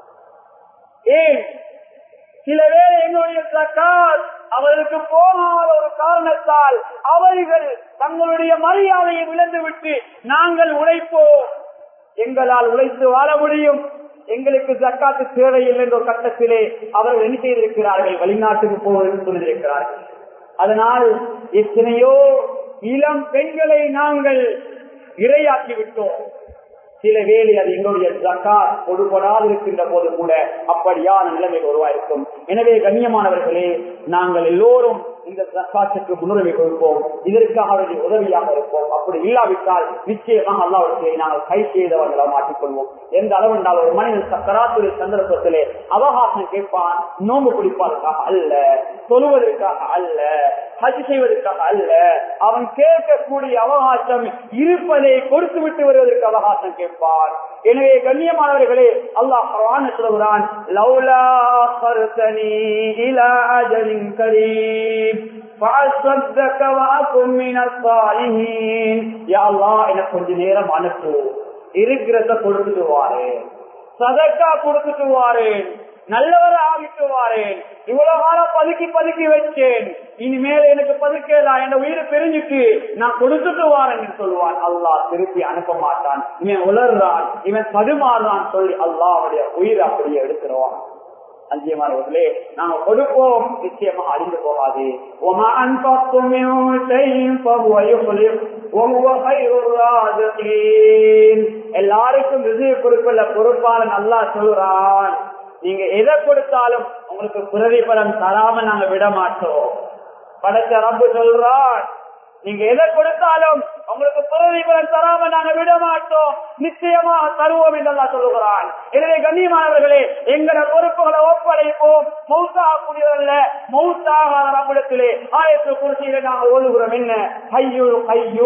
ஏன் சில பேர் எங்களுடைய சக்கால் அவர்களுக்கு போகாத ஒரு காரணத்தால் அவர்கள் தங்களுடைய மரியாதையை விழுந்துவிட்டு நாங்கள் உழைப்போம் எங்களால் உழைத்து வாழ முடியும் எங்களுக்கு ஜக்காத்து தேவையில்லை என்ற ஒரு கட்டத்திலே அவர்கள் என்ன செய்திருக்கிறார்கள் வெளிநாட்டுக்கு போவதற்கு சொல்லியிருக்கிறார்கள் அதனால் எத்தனையோ இளம் பெண்களை நாங்கள் இரையாக்கி விட்டோம் சில வேலை அது எங்களுடைய ஜக்காத் கொடுபடாது இருக்கின்ற போது கூட அப்படியான நிலைமை உருவாயிருக்கும் எனவே கண்ணியமானவர்களே நாங்கள் எல்லோரும் இந்த ஜக்காத்துக்கு முன்னுரிமை கொடுப்போம் இதற்காக அவருடைய உதவியாக இருப்போம் அப்படி இல்லாவிட்டால் நிச்சயமாக அல்லாவுக்கு நாங்கள் கை செய்தவர்களை மாற்றிக்கொள்வோம் எந்த அளவு என்றால் ஒரு மனிதன் சக்கராத்துடைய சந்தர்ப்பத்திலே அவகாசம் கேட்பான் நோம்பு பிடிப்பதற்காக அல்ல சொல்லுவதற்காக அல்ல ஹஜ் செய்வதற்காக அல்ல அவன் கேட்கக்கூடிய அவகாசம் இருப்பதை கொடுத்து விட்டு வருவதற்கு அவகாசம் கேட்பான் எனவே கண்ணியமானவர்களே அல்லாஹ் குர்ஆன் சொல்கிறான் லௌலா ஃபர்தனி இலா அஜலின் கரீம் فأصدق وأكن من الصالحين يا الله எனக்கு கொஞ்ச நேரம் அனுப்பு இருக்கிறத கொடுத்துட்டு வாரேன் சதக்கா கொடுத்துட்டு வாரேன் நல்லவர ஆகிட்டு வாரேன் இவ்வளவு காலம் பதுக்கி பதுக்கி வச்சேன் இனிமேல் எனக்கு பதுக்கலாம் என் உயிரை பிரிஞ்சுட்டு நான் கொடுத்துட்டு வாரேன் சொல்லுவான் அல்லாஹ் திருப்பி அனுப்ப மாட்டான் இவன் உலர்றான் இவன் தடுமாறுறான் சொல்லி அல்லாஹ் அவருடைய உயிரை அப்படியே எடுத்துருவான் அஞ்சியமானவர்களே நாங்க கொடுப்போம் நிச்சயமாக அழிந்து போகாது وما أنفقتم من شيء فهو يخلف وهو خير الرازقين எல்லாருக்கும் ரிசீவ் கொடுக்கல பொறுப்பாளன் அல்லாஹ் சொல்றான் நீங்க எதை கொடுத்தாலும் உங்களுக்கு பிரதிபலன் தராம நாங்க விட மாட்டோம் படைச்ச ரப்பு சொல்றான் நீங்க எதை கொடுத்தாலும் உங்களுக்கு பிரதிபலன் தராம நாங்க விட மாட்டோம் நிச்சயமாக தருவோம் என்றெல்லாம் சொல்லுகிறான் எனவே கண்ணியமானவர்களே எங்களை பொறுப்புகளை ஒப்படைப்போம் மௌத்தாகக்கூடியவர்கள மௌத்தாகாத நம்மிடத்திலே ஆயத்து குறிச்சியில நாங்கள் ஓதுகிறோம் என்ன ஐயோ ஐயோ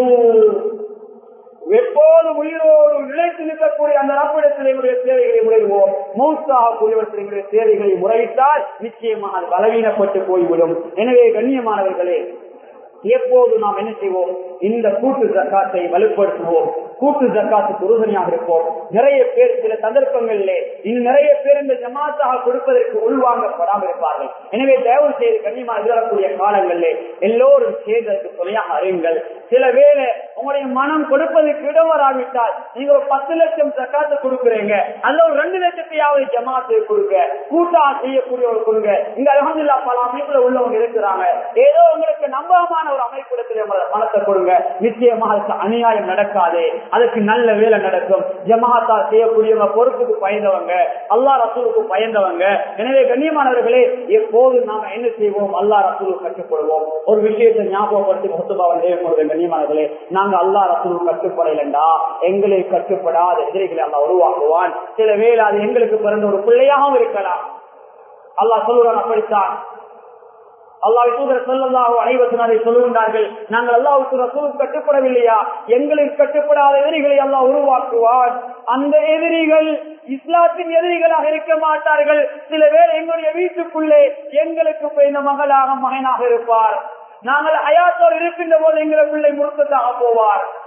எப்போதும் உயிரோடு நிலைத்து நிற்கக்கூடிய அந்த ரப்பிடத்தில் எங்களுடைய தேவைகளை முறையிடுவோம் மௌத்தாகக்கூடியவர்கள் எங்களுடைய தேவைகளை முறையிட்டால் நிச்சயமாக அது பலவீனப்பட்டு போய்விடும் எனவே கண்ணியமானவர்களே எப்போது நாம் என்ன செய்வோம் இந்த கூட்டு ஜக்காத்தை வலுப்படுத்துவோம் கூட்டு ஜக்காத்துக்கு உறுதுணையாக இருப்போம் நிறைய பேர் சில சந்தர்ப்பங்களிலே இன்னும் நிறைய பேர் இந்த ஜமாத்தாக கொடுப்பதற்கு உள்வாங்கப்படாமல் இருப்பார்கள் எனவே தயவு செய்து கண்ணியமாக எதிரக்கூடிய காலங்களிலே எல்லோரும் சேர்ந்ததற்கு துணையாக அறியுங்கள் சில வேலை உங்களுடைய மனம் கொடுப்பதற்கு இடம் வராவிட்டால் நீங்க ஒரு பத்து லட்சம் ஜக்காத்து கொடுக்குறீங்க அல்ல ஒரு ரெண்டு லட்சத்தையாவது ஜமாத்து கொடுங்க கூட்டா செய்யக்கூடியவர் கொடுங்க இங்க அலமதுல்லா பல அமைப்புல உள்ளவங்க இருக்கிறாங்க ஏதோ உங்களுக்கு நம்பகமான ஒரு அமைப்பிடத்தில் பணத்தை கொடுங்க நிச்சயமாக அதுக்கு அநியாயம் நடக்காது அதுக்கு நல்ல வேலை நடக்கும் ஜமாத்தா செய்யக்கூடியவங்க பொறுப்புக்கு பயந்தவங்க அல்லா ரசூலுக்கு பயந்தவங்க எனவே கண்ணியமானவர்களே எப்போது நாம என்ன செய்வோம் அல்லா ரசூலுக்கு கட்டுப்படுவோம் ஒரு விஷயத்தை ஞாபகப்படுத்தி முத்துபாவன் தேவைப்படுவது கண்ணியமானவர்களே நாங்க அல்லா ரசூலுக்கு கட்டுப்படலண்டா எங்களுக்கு கட்டுப்படாத எதிரிகளை அல்லா உருவாக்குவான் சில வேலை அது எங்களுக்கு பிறந்த ஒரு பிள்ளையாகவும் இருக்கலாம் அல்லாஹ் சொல்லுவான் அப்படித்தான் அல்லாஹ் தூதர் சொல்லல்லாஹோ அனைவரும் அதை சொல்லுகின்றார்கள் நாங்கள் அல்லாவுக்கு ரசூலுக்கு கட்டுப்படவில்லையா எங்களுக்கு கட்டுப்படாத எதிரிகளை அல்லாஹ் உருவாக்குவார் அந்த எதிரிகள் இஸ்லாத்தின் எதிரிகளாக இருக்க மாட்டார்கள் சில பேர் எங்களுடைய வீட்டுக்குள்ளே எங்களுக்கு பெய்த மகளாக மகனாக இருப்பார் நாங்கள் அயாத்தோர் இருக்கின்ற போது எங்களை பிள்ளை முழுக்கத்தாக போவார்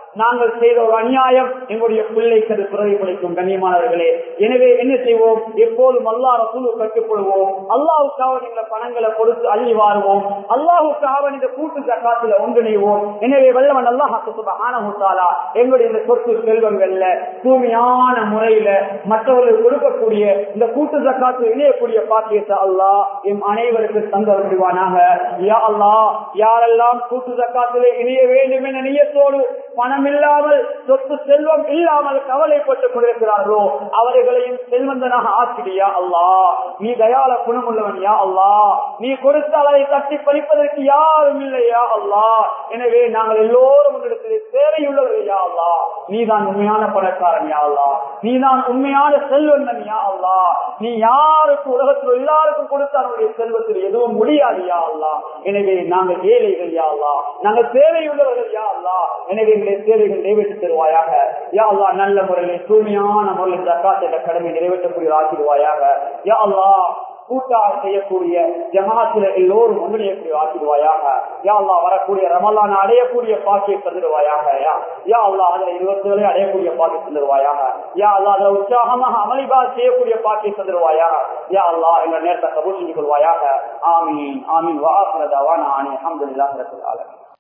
நாங்கள் செய்த ஒரு அநியாயம் எங்களுடைய பிள்ளைக்கு அது பிரதிபலிக்கும் கண்ணியமானவர்களே எனவே என்ன செய்வோம் எப்போதும் அல்லா ரசூலு கட்டுப்படுவோம் அல்லாவுக்காக நீங்க பணங்களை கொடுத்து அள்ளி வாருவோம் அல்லாஹுக்காக இந்த கூட்டு ஜக்காத்துல ஒன்றிணைவோம் எனவே வல்லவன் அல்லாஹாலா எங்களுடைய இந்த சொத்து செல்வங்கள்ல தூய்மையான முறையில மற்றவர்களுக்கு கொடுக்கக்கூடிய இந்த கூட்டு ஜக்காத்து இணையக்கூடிய பாக்கியத்தை அல்லாஹ் எம் அனைவருக்கு தந்தல் முடிவானாக யா அல்லாஹ் யாரெல்லாம் கூட்டு ஜக்காத்திலே இணைய வேண்டும் என நியத்தோடு பணம் இல்லாமல் சொத்து செல்வம் இல்லாமல் கவலைப்பட்டுக் கொண்டிருக்கிறார்களோ அவர்களையும் செல்வந்தனாக ஆக்கிடியா அல்லா நீ தயால குணமுள்ளவன் யா அல்லா நீ கொடுத்தால் அதை தட்டி பறிப்பதற்கு யாரும் இல்லையா அல்லா எனவே நாங்கள் எல்லோரும் உங்களிடத்தில் தேவையுள்ளவர்கள் யா அல்லா நீதான் உண்மையான பணக்காரன் யா அல்லா நீதான் உண்மையான செல்வந்தன் யா அல்லா நீ யாருக்கு உலகத்தில் எல்லாருக்கும் கொடுத்த அவருடைய செல்வத்தில் எதுவும் முடியாது யா அல்லா எனவே நாங்கள் ஏழைகள் யா அல்லா நாங்கள் தேவையுள்ளவர்கள் யா அல்லா எனவே எங்களுடைய தேவைகள் நிறைவேற்றி தருவாயாக யா அல்லா நல்ல முறையில் தூய்மையான முறையில் ஜக்காத் என்ற கடமை நிறைவேற்றக்கூடிய ஆக்கிடுவாயாக யா அல்லா கூட்டாக செய்யக்கூடிய ஜமாத்துல எல்லோரும் ஒன்றிணையக்கூடிய ஆக்கிடுவாயாக யா அல்லா வரக்கூடிய ரமலான் அடையக்கூடிய பாக்கியை தந்துடுவாயாக யா அல்லா அதுல இருபத்தி ஏழு அடையக்கூடிய பாக்கியை தந்துடுவாயாக யா அல்லா அதுல உற்சாகமாக அமளிபா செய்யக்கூடிய பாக்கியை தந்துடுவாயாக யா அல்லா எங்க நேரத்தை கபூல் செஞ்சு கொள்வாயாக ஆமீன் ஆமீன் வாசலதாவான ஆணி அஹமதுல்லாஹ் ரசூல் ஆலமீன்